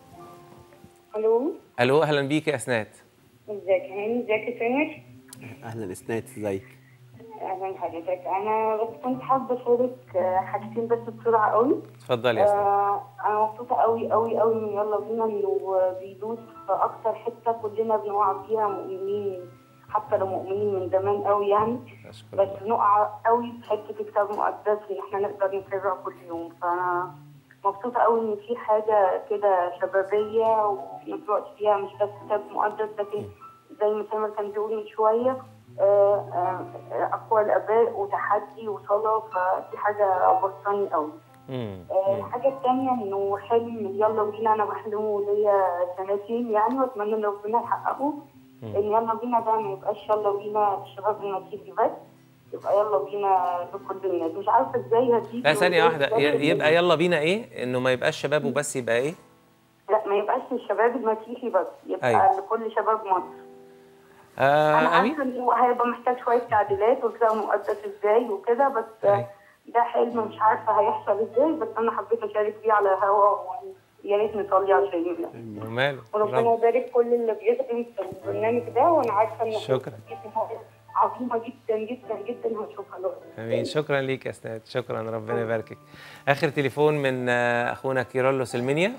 الو الو اهلا بيك يا اسنات ازيك يا هاني ازيك يا سامر اهلا اسنات ازيك اهلا حضرتك انا بس كنت حابه اشارك آه، حاجتين بس بسرعه قوي اتفضلي يا اسنات آه، انا مبسوطه قوي قوي قوي من يلا بينا انه بيدوس في اكتر حته كلنا بنقع فيها مؤمنين حتى لو مؤمنين من زمان قوي يعني أشكر بس الله. نقع قوي في حته كتاب مقدس ان احنا نقدر نتابع كل يوم فانا مبسوطه قوي ان في حاجه كده شبابيه وفي نفس الوقت فيها مش بس كتاب مقدس لكن زي ما سامر كان بيقول من شويه آه، آه، آه، اقوال الاباء وتحدي وصلاه فدي حاجه بسطاني قوي مم. آه، الحاجة التانية إنه حلم يلا بينا أنا بحلمه ليا سنتين يعني وأتمنى إن ربنا يحققه إن يلا بينا ده ما يبقاش يلا بينا للشباب المسيحي بس يبقى يلا بينا لكل الناس مش عارفة إزاي هتيجي لا ثانيه وإزاي واحده ي- تبقى- يبقى يلا بينا ايه انه ما يبقاش شباب وبس يبقى ايه لا ما يبقاش للشباب المسيحي بس يبقى أيوة. لكل شباب مصر أنا آه عارفة امين إنه هيبقى محتاج شوية تعديلات وكتاب مقدس إزاي وكده بس أيوة. ده حلم مش عارفة هيحصل إزاي بس أنا حبيت أشارك فيه على الهوا ويا ريت نصلي عشان يعني. وماله وربنا رب. يبارك كل اللي بيخدم في البرنامج ده وانا عارفه ان شكرا. عظيمه جدا جدا جدا هنشوفها له امين شكرا ليك يا اسناد شكرا ربنا يباركك اخر تليفون من آه، اخونا كيرلس المنيا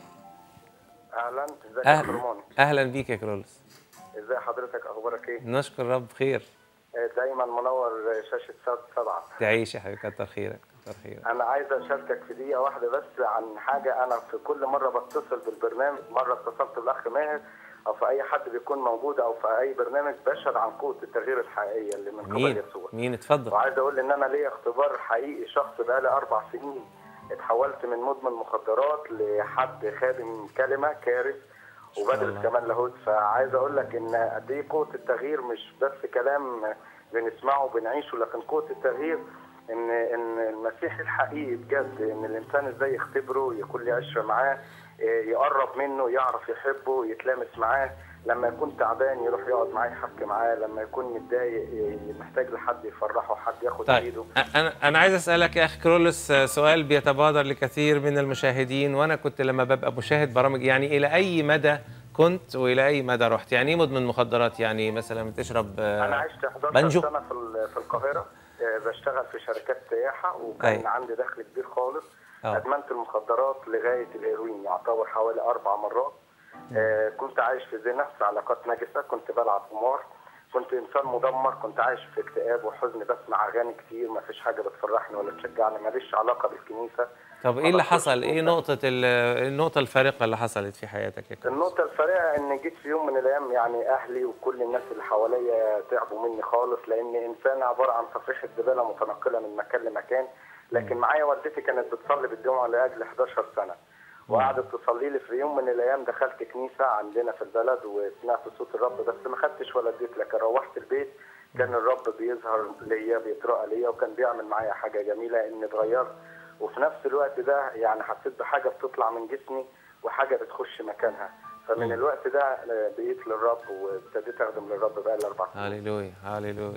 اهلا ازيك يا أهلا. حرماني اهلا بيك يا كيرلس ازي حضرتك اخبارك ايه نشكر رب خير آه، دايما منور شاشه سات سبعه تعيش يا حبيبي كتر خيرك كتر خيرك انا عايز اشاركك في دقيقه واحده بس عن حاجه انا في كل مره بتصل بالبرنامج مره اتصلت بالاخ ماهر او في اي حد بيكون موجود او في اي برنامج بشهد عن قوه التغيير الحقيقيه اللي من مين قبل يسوع مين اتفضل وعايز اقول ان انا ليا اختبار حقيقي شخص بقالي اربع سنين اتحولت من مدمن مخدرات لحد خادم كلمه كارث وبدرس الله. كمان لاهوت فعايز اقول لك ان قد ايه قوه التغيير مش بس كلام بنسمعه وبنعيشه لكن قوه التغيير ان ان المسيح الحقيقي بجد ان الانسان ازاي يختبره يكون ليه عشره معاه إيه، يقرب منه يعرف يحبه يتلامس معاه لما يكون تعبان يروح يقعد معاه يحكي معاه لما يكون متضايق ي- محتاج لحد يفرحه حد ياخد طيب ايده أ- انا انا عايز اسالك يا اخي كرولس آه، سؤال بيتبادر لكثير من المشاهدين وانا كنت لما ببقى مشاهد برامج يعني الى اي مدى كنت والى اي مدى رحت يعني ايه مدمن مخدرات يعني مثلا بتشرب آه، انا عشت 11 بنجو؟ سنه في ال- في القاهره آه، بشتغل في شركات سياحه وكان أيوة. عندي دخل كبير خالص آه. ادمنت المخدرات لغايه الهيروين يعتبر حوالي اربع مرات آه، كنت عايش في زنا في علاقات نجسه كنت بلعب قمار كنت انسان مدمر كنت عايش في اكتئاب وحزن بسمع اغاني كتير ما فيش حاجه بتفرحني ولا تشجعني ماليش علاقه بالكنيسه طب ايه ما اللي بدخلش حصل ايه كنيسة. نقطه ال- النقطه الفارقه اللي حصلت في حياتك يا كرولس النقطة الفارقة إن جيت في يوم من الأيام يعني أهلي وكل الناس اللي حواليا تعبوا مني خالص لأن إنسان عبارة عن صفيحة زبالة متنقلة من مكان لمكان لكن معايا والدتي كانت بتصلي بالجمعة لأجل 11 سنة وقعدت تصلي لي في يوم من الأيام دخلت كنيسة عندنا في البلد وسمعت صوت الرب بس ما خدتش ولا اديت لكن روحت البيت كان الرب بيظهر ليا بيترأى ليا وكان بيعمل معايا حاجة جميلة إني اتغيرت وفي نفس الوقت ده يعني حسيت بحاجة بتطلع من جسمي وحاجة بتخش مكانها فمن الوقت ده آه، بقيت للرب وابتديت اخدم للرب بقى الاربع سنين هللويا هللويا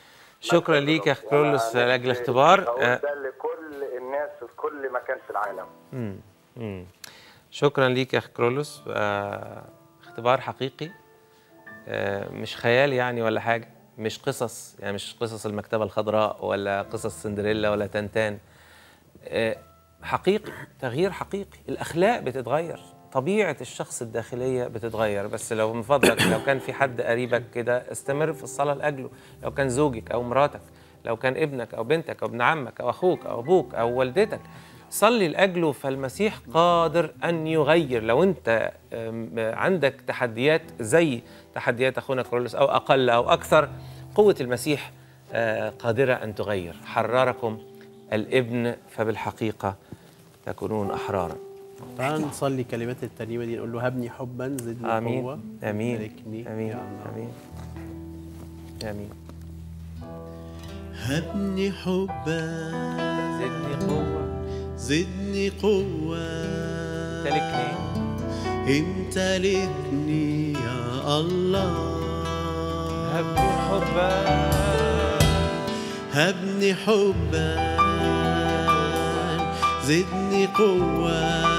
شكرا ليك يا اخي كرولس وأنا لاجل نفسي الاختبار أقول آه، ده لكل الناس في كل مكان في العالم مم. مم. شكرا ليك يا اخي كرولوس آه، اختبار حقيقي آه، مش خيال يعني ولا حاجه مش قصص يعني مش قصص المكتبه الخضراء ولا قصص سندريلا ولا تنتان آه، حقيقي تغيير حقيقي الاخلاق بتتغير طبيعه الشخص الداخليه بتتغير بس لو من فضلك لو كان في حد قريبك كده استمر في الصلاه لاجله لو كان زوجك او مراتك لو كان ابنك او بنتك او ابن عمك او اخوك او ابوك او والدتك صلي لاجله فالمسيح قادر ان يغير لو انت أم، عندك تحديات زي تحديات اخونا كرولوس او اقل او اكثر قوه المسيح آه، قادره ان تغير حرركم الابن فبالحقيقه تكونون احرارا تعال نصلي كلمات الترنيمه دي نقول له هبني حبا زدني قوه امين امين باركني امين يا الله. امين امين هبني حبا زدني قوه زدني قوة تلكني امتلكني يا الله هبني حبا هبني حبا زدني قوة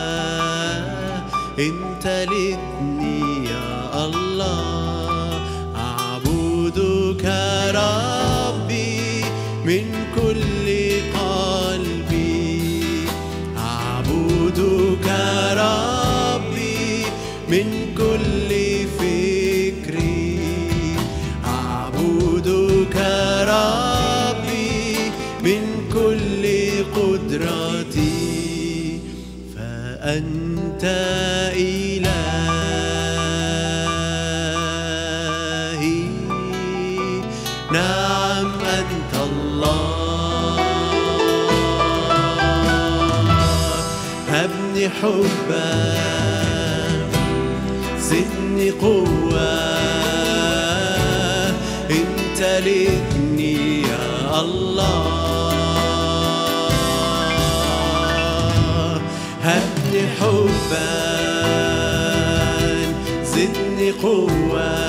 امتلكني يا الله أعبدك ربي من كل قلبي أعبدك ربي من كل فكري أعبدك ربي من كل قدرتي فأنت إلهي نعم أنت الله هبني حبا زدني قوة امتلكني يا الله هبني حبا زدني قوة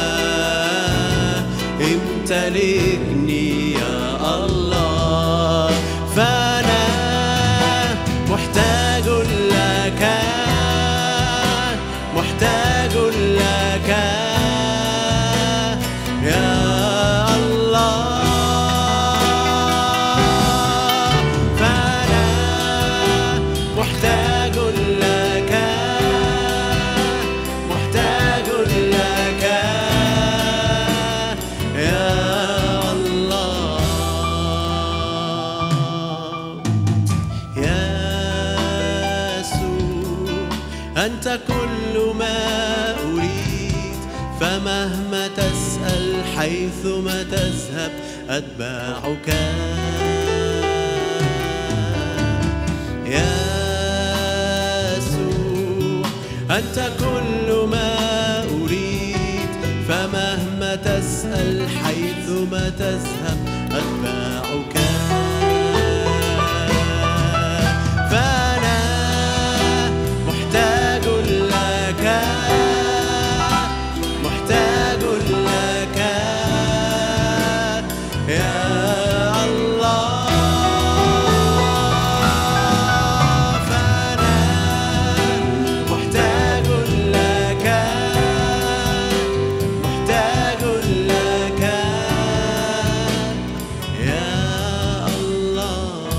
امتلكني يا الله فأنا محتاج لك محتاج لك يا الله فأنا محتاج لك محتاج لك يا الله يسوع أنت كل ما أريد فمهما تسأل حيثما تذهب أتباعك يسوع أنت كل ما أريد فمهما تسأل حيثما تذهب أتباعك فأنا محتاج لك محتاج لك يا الله فأنا محتاج لك محتاج لك يا الله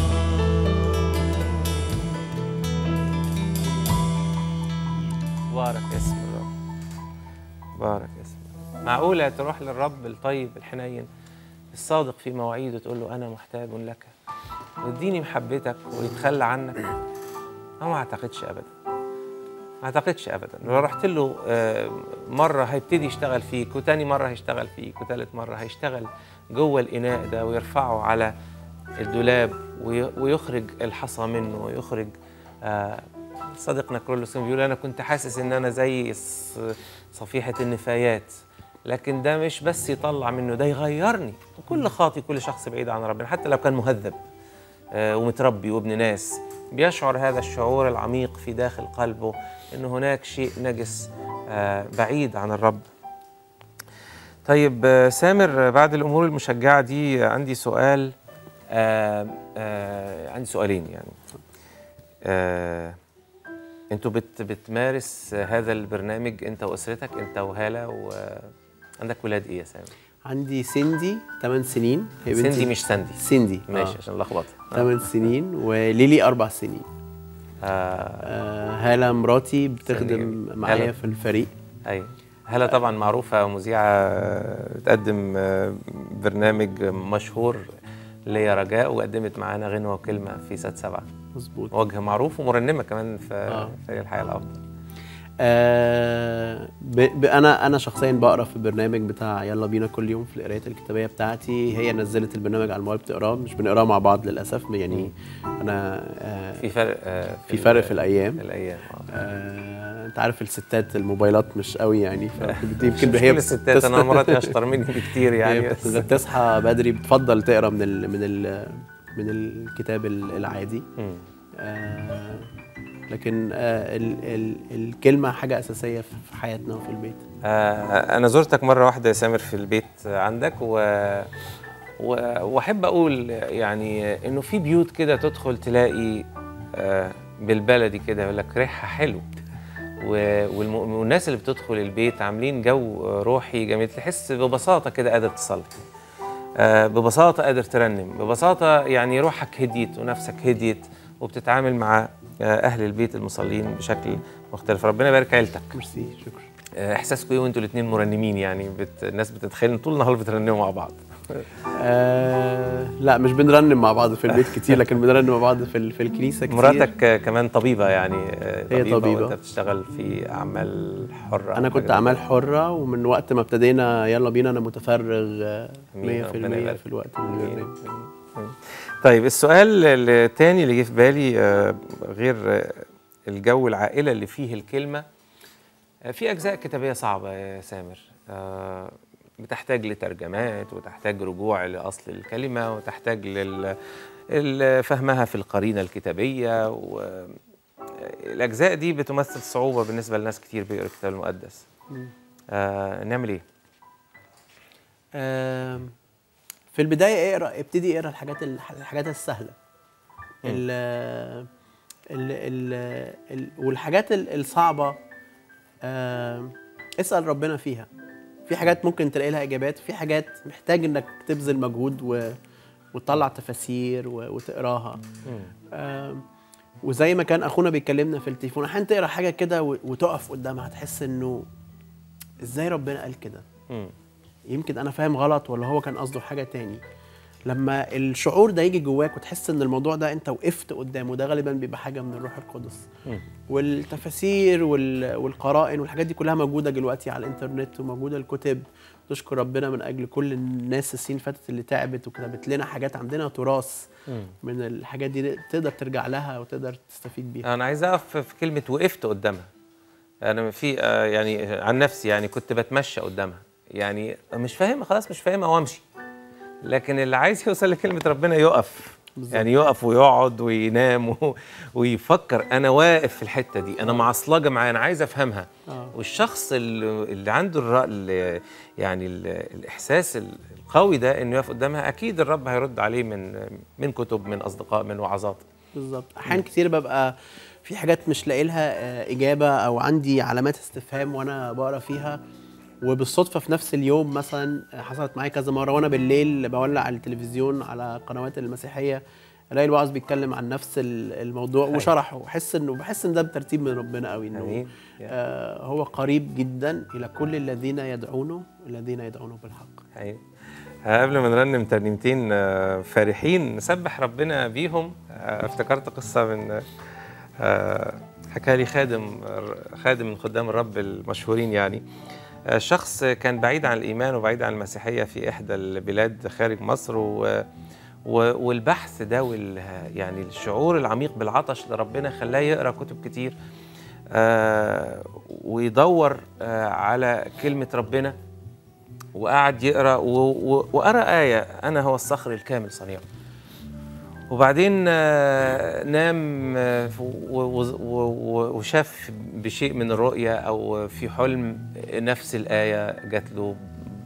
بارك اسم الرب بارك اسم الرب معقولة تروح للرب الطيب الحنين الصادق في مواعيده تقول له أنا محتاج لك واديني محبتك ويتخلى عنك أنا ما أعتقدش أبدا ما أعتقدش أبدا لو رحت له آه، مرة هيبتدي يشتغل فيك وتاني مرة هيشتغل فيك وتالت مرة هيشتغل جوه الإناء ده ويرفعه على الدولاب وي- ويخرج الحصى منه ويخرج آه، صديقنا كرولوس كان بيقول انا كنت حاسس ان انا زي ص- صفيحه النفايات لكن ده مش بس يطلع منه ده يغيرني وكل خاطي كل شخص بعيد عن ربنا حتى لو كان مهذب آه، ومتربي وابن ناس بيشعر هذا الشعور العميق في داخل قلبه ان هناك شيء نجس آه، بعيد عن الرب طيب آه، سامر آه، بعد الامور المشجعه دي آه، عندي سؤال آه، آه، عندي سؤالين يعني آه، انتوا بت بتمارس هذا البرنامج انت واسرتك انت وهاله وعندك ولاد ايه يا سامر؟ عندي سيندي 8 سنين هي بنتي سندي مش ساندي سيندي ماشي عشان لخبطه 8 سنين وليلي اربع سنين آه. آه هاله مراتي بتخدم هالة. معايا في الفريق ايوه هلا طبعا معروفه مذيعه آه، بتقدم آه، برنامج مشهور اللي هي رجاء وقدمت معانا غنوه وكلمه في سات سبعه مظبوط وجه معروف ومرنمه كمان في آه. في الحياه الافضل آه ب ب انا انا شخصيا بقرا في البرنامج بتاع يلا بينا كل يوم في القرايه الكتابيه بتاعتي هي نزلت البرنامج على الموبايل بتقراه مش بنقراه مع بعض للاسف يعني انا آه في فرق آه، في فرق في الايام في الايام آه. آه انت عارف الستات الموبايلات مش قوي يعني فبت- يمكن مش هي كل الستات انا بتص- مراتي اشطر مني بكتير هي يعني بت- بس بتصحى بدري بتفضل تقرا من ال من ال من الكتاب ال- العادي مم. آه لكن آه ال ال الكلمه حاجه اساسيه في في حياتنا وفي البيت آه، انا زرتك مره واحده يا سامر في البيت عندك و و- واحب اقول يعني انه في بيوت كده تدخل تلاقي آه، بالبلدي كده يقول لك ريحها حلو و- والم- والناس اللي بتدخل البيت عاملين جو روحي جميل تحس ببساطه كده قادر تصلي آه، ببساطه قادر ترنم ببساطه يعني روحك هديت ونفسك هديت وبتتعامل مع آه، اهل البيت المصلين بشكل مختلف ربنا يبارك عيلتك ميرسي شكرا آه، احساسكم ايه وانتوا الاثنين مرنمين يعني بت... الناس بتتخيل طول النهار بترنموا مع بعض آه لا مش بنرنم مع بعض في البيت كتير لكن بنرنم مع بعض في ال- في الكنيسه كتير مراتك آه، كمان طبيبه يعني آه، هي طبيبه, طبيبة. وانت بتشتغل في اعمال حره انا أو كنت حاجة اعمال زي حره ومن وقت ما ابتدينا يلا بينا انا متفرغ آه، 100% أمين، ربنا يبارك. في الوقت كده. البرنامج أمين. طيب السؤال الثاني اللي جه في بالي آه، غير آه، الجو العائله اللي فيه الكلمه آه، في اجزاء كتابيه صعبه يا سامر آه، بتحتاج لترجمات وتحتاج رجوع لاصل الكلمه وتحتاج لل ال- فهمها في القرينه الكتابيه والاجزاء دي بتمثل صعوبه بالنسبه لناس كتير بيقروا الكتاب المقدس آه نعمل ايه آم، في البدايه اقرا ابتدي اقرا الحاجات الح- الحاجات السهله ال ال ال ال والحاجات ال- الصعبه آم، اسال ربنا فيها في حاجات ممكن تلاقي لها اجابات في حاجات محتاج انك تبذل مجهود و وتطلع تفاسير و- وتقراها آم، وزي ما كان اخونا بيكلمنا في التليفون احيانا تقرا حاجه كده و- وتقف قدامها تحس انه ازاي ربنا قال كده مم. يمكن انا فاهم غلط ولا هو كان قصده حاجه تاني لما الشعور ده يجي جواك وتحس ان الموضوع ده انت وقفت قدامه ده غالبا بيبقى حاجه من الروح القدس مم. والتفاسير وال- والقرائن والحاجات دي كلها موجوده دلوقتي على الانترنت وموجوده الكتب تشكر ربنا من اجل كل الناس السنين اللي فاتت اللي تعبت وكتبت لنا حاجات عندنا تراث مم. من الحاجات دي تقدر ترجع لها وتقدر تستفيد بيها انا عايز اقف في كلمه وقفت قدامها انا في آه، يعني عن نفسي يعني كنت بتمشى قدامها يعني مش فاهمها خلاص مش فاهمها وامشي لكن اللي عايز يوصل لكلمه ربنا يقف بالظبط. يعني يقف ويقعد وينام و- ويفكر انا واقف في الحته دي انا معصلجه معايا انا عايز افهمها آه. والشخص اللي اللي عنده الرأ... ال- يعني ال... الاحساس القوي ده انه يقف قدامها اكيد الرب هيرد عليه من من كتب من اصدقاء من وعظات بالظبط احيان كتير ببقى في حاجات مش لاقي لها آه، اجابه او عندي علامات استفهام وانا بقرا فيها وبالصدفه في نفس اليوم مثلا آه، حصلت معايا كذا مره وانا بالليل بولع التلفزيون على قنوات المسيحيه الاقي الوعظ بيتكلم عن نفس ال- الموضوع أيوة. وشرحه واحس انه بحس ان ده بترتيب من ربنا قوي انه امين آه هو قريب جدا الى كل الذين يدعونه الذين يدعونه بالحق أيوة. قبل ما نرنم ترنيمتين آه، فرحين نسبح ربنا بيهم آه، افتكرت قصة من آه، حكى لي خادم خادم من خدام الرب المشهورين يعني آه، شخص كان بعيد عن الإيمان وبعيد عن المسيحية في إحدى البلاد خارج مصر و و- والبحث ده وال يعني الشعور العميق بالعطش لربنا خلاه يقرا كتب كتير آه، ويدور آه، على كلمة ربنا وقعد يقرا و- و- وقرا ايه انا هو الصخر الكامل صنيعه وبعدين آه، نام آه، ف- و- و- و- وشاف بشيء من الرؤية أو في حلم نفس الآية جات له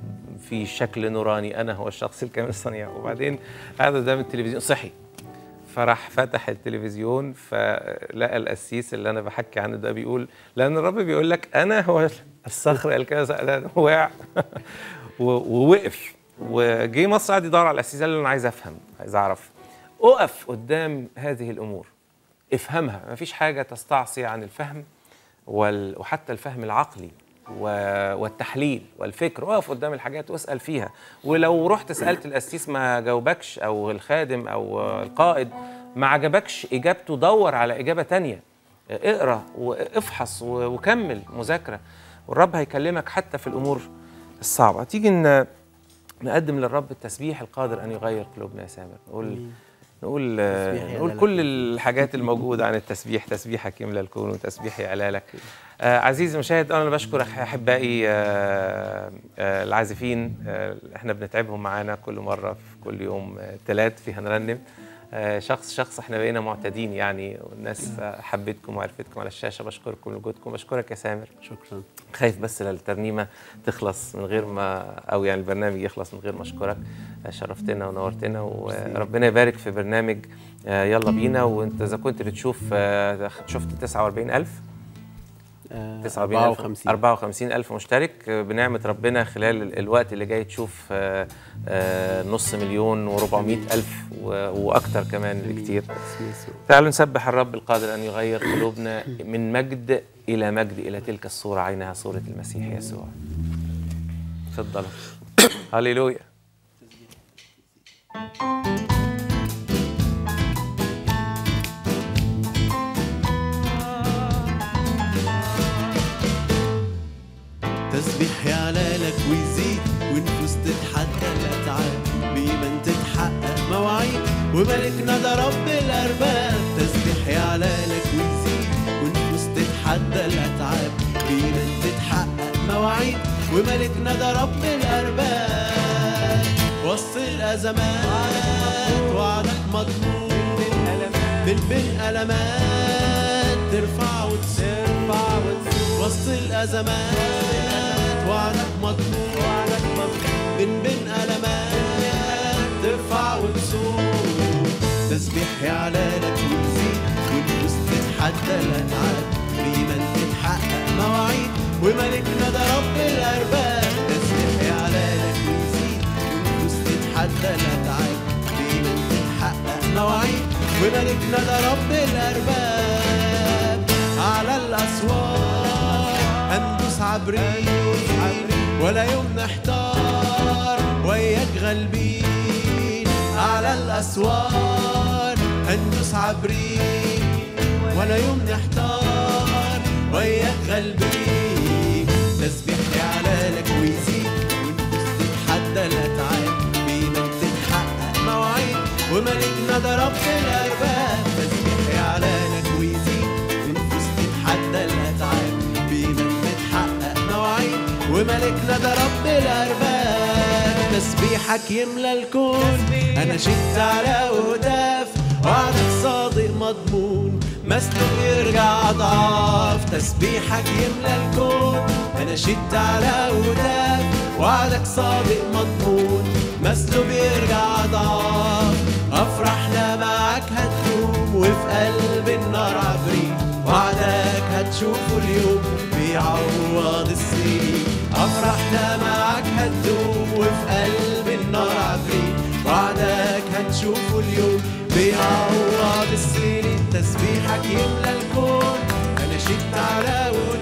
في شكل نوراني أنا هو الشخص الكامل الصنيع وبعدين قعد قدام التلفزيون صحي فراح فتح التلفزيون فلقى القسيس اللي انا بحكي عنه ده بيقول لان الرب بيقول لك انا هو الصخر الكذا وقع و- ووقف وجه مصر قعد يدور على القسيس قال له انا عايز افهم عايز اعرف اقف قدام هذه الامور افهمها مفيش حاجه تستعصي عن الفهم وال- وحتى الفهم العقلي و- والتحليل والفكر اقف قدام الحاجات واسال فيها ولو رحت سالت القسيس ما جاوبكش او الخادم او القائد ما عجبكش اجابته دور على اجابه تانية اقرا وافحص و- وكمل مذاكره والرب هيكلمك حتى في الامور الصعبه تيجي ان نقدم للرب التسبيح القادر ان يغير قلوبنا يا سامر نقول نقول تسبيح نقول يعلى كل لك. الحاجات الموجوده عن التسبيح تسبيحك يملى الكون وتسبيح يعلى لك آه عزيزي المشاهد انا بشكر احبائي آه آه العازفين آه احنا بنتعبهم معانا كل مره في كل يوم ثلاث في هنرنم آه شخص شخص احنا بقينا معتادين يعني والناس آه، حبتكم وعرفتكم على الشاشه بشكركم لوجودكم بشكرك يا سامر شكرا خايف بس للترنيمه تخلص من غير ما او يعني البرنامج يخلص من غير ما اشكرك آه، شرفتنا ونورتنا وربنا يبارك في برنامج آه، يلا بينا وانت اذا كنت بتشوف آه، شفت 49000 آه، 49000 54 54 ألف مشترك آه، بنعمة ربنا خلال ال- الوقت اللي جاي تشوف آه، آه، نص مليون و400 ألف و- وأكتر كمان بكتير اسم يسوع. تعالوا نسبح الرب القادر أن يغير قلوبنا من مجد إلى مجد إلى تلك الصورة عينها صورة المسيح يسوع تفضلوا هللويا تسبيح يعلى لك ويزيد ونفوس تتحدى الاتعاب بإيمان تتحقق مواعيد وملكنا ده رب الأرباب تسبيح يعلى لك ويزيد ونفوس تتحدى الأتعاب بإيمان تتحقق مواعيد وملكنا ده رب الأرباب وسط الأزمات وعدك مضمون من بين ألمات ترفع وترفع وسط الأزمات وعدك مضمون وعدك مضمون من بين ألمات ترفع وتسوق تسبيح يعلى لك ويزيد والنفوس تتحدى الأتعاب بإيمان تتحقق مواعيد وملكنا ده رب الأرباب تسبيح يعلى لك ويزيد والنفوس تتحدى الأتعاب بإيمان تتحقق مواعيد وملكنا ده رب الأرباب على الأسوار هندوس عبريل ولا يوم نحتار وياك غالبين على الأسوار هندوس عبريل ولا يوم نحتار وياك غالبين تسبيح يعلى لك ويزيد ونفوس تتحدى الأتعاب بإيمان تتحقق مواعيد وملكنا ده رب الأرباب تسبيح يعلى لك ويزيد ونفوس تتحدى الأتعاب بإيمان تتحقق مواعيد وملكنا ده رب الأرباب تسبيحك يملى الكون أنا شدت على هداف وعدك صادق مضمون مسلوب يرجع أضعاف تسبيحك يملى الكون أنا شدت على هداف وعدك صادق مضمون مسلوب يرجع أضعاف أفرحنا معاك هتدوم وفي قلب النار عبريت وعدك هتشوفه اليوم بيعوض السنين أفرحنا معاك هتدوم وفي قلب النار عبريت وعدك هتشوفه اليوم بيعوض السنين تسبيحك يملى الكون أنا شدت على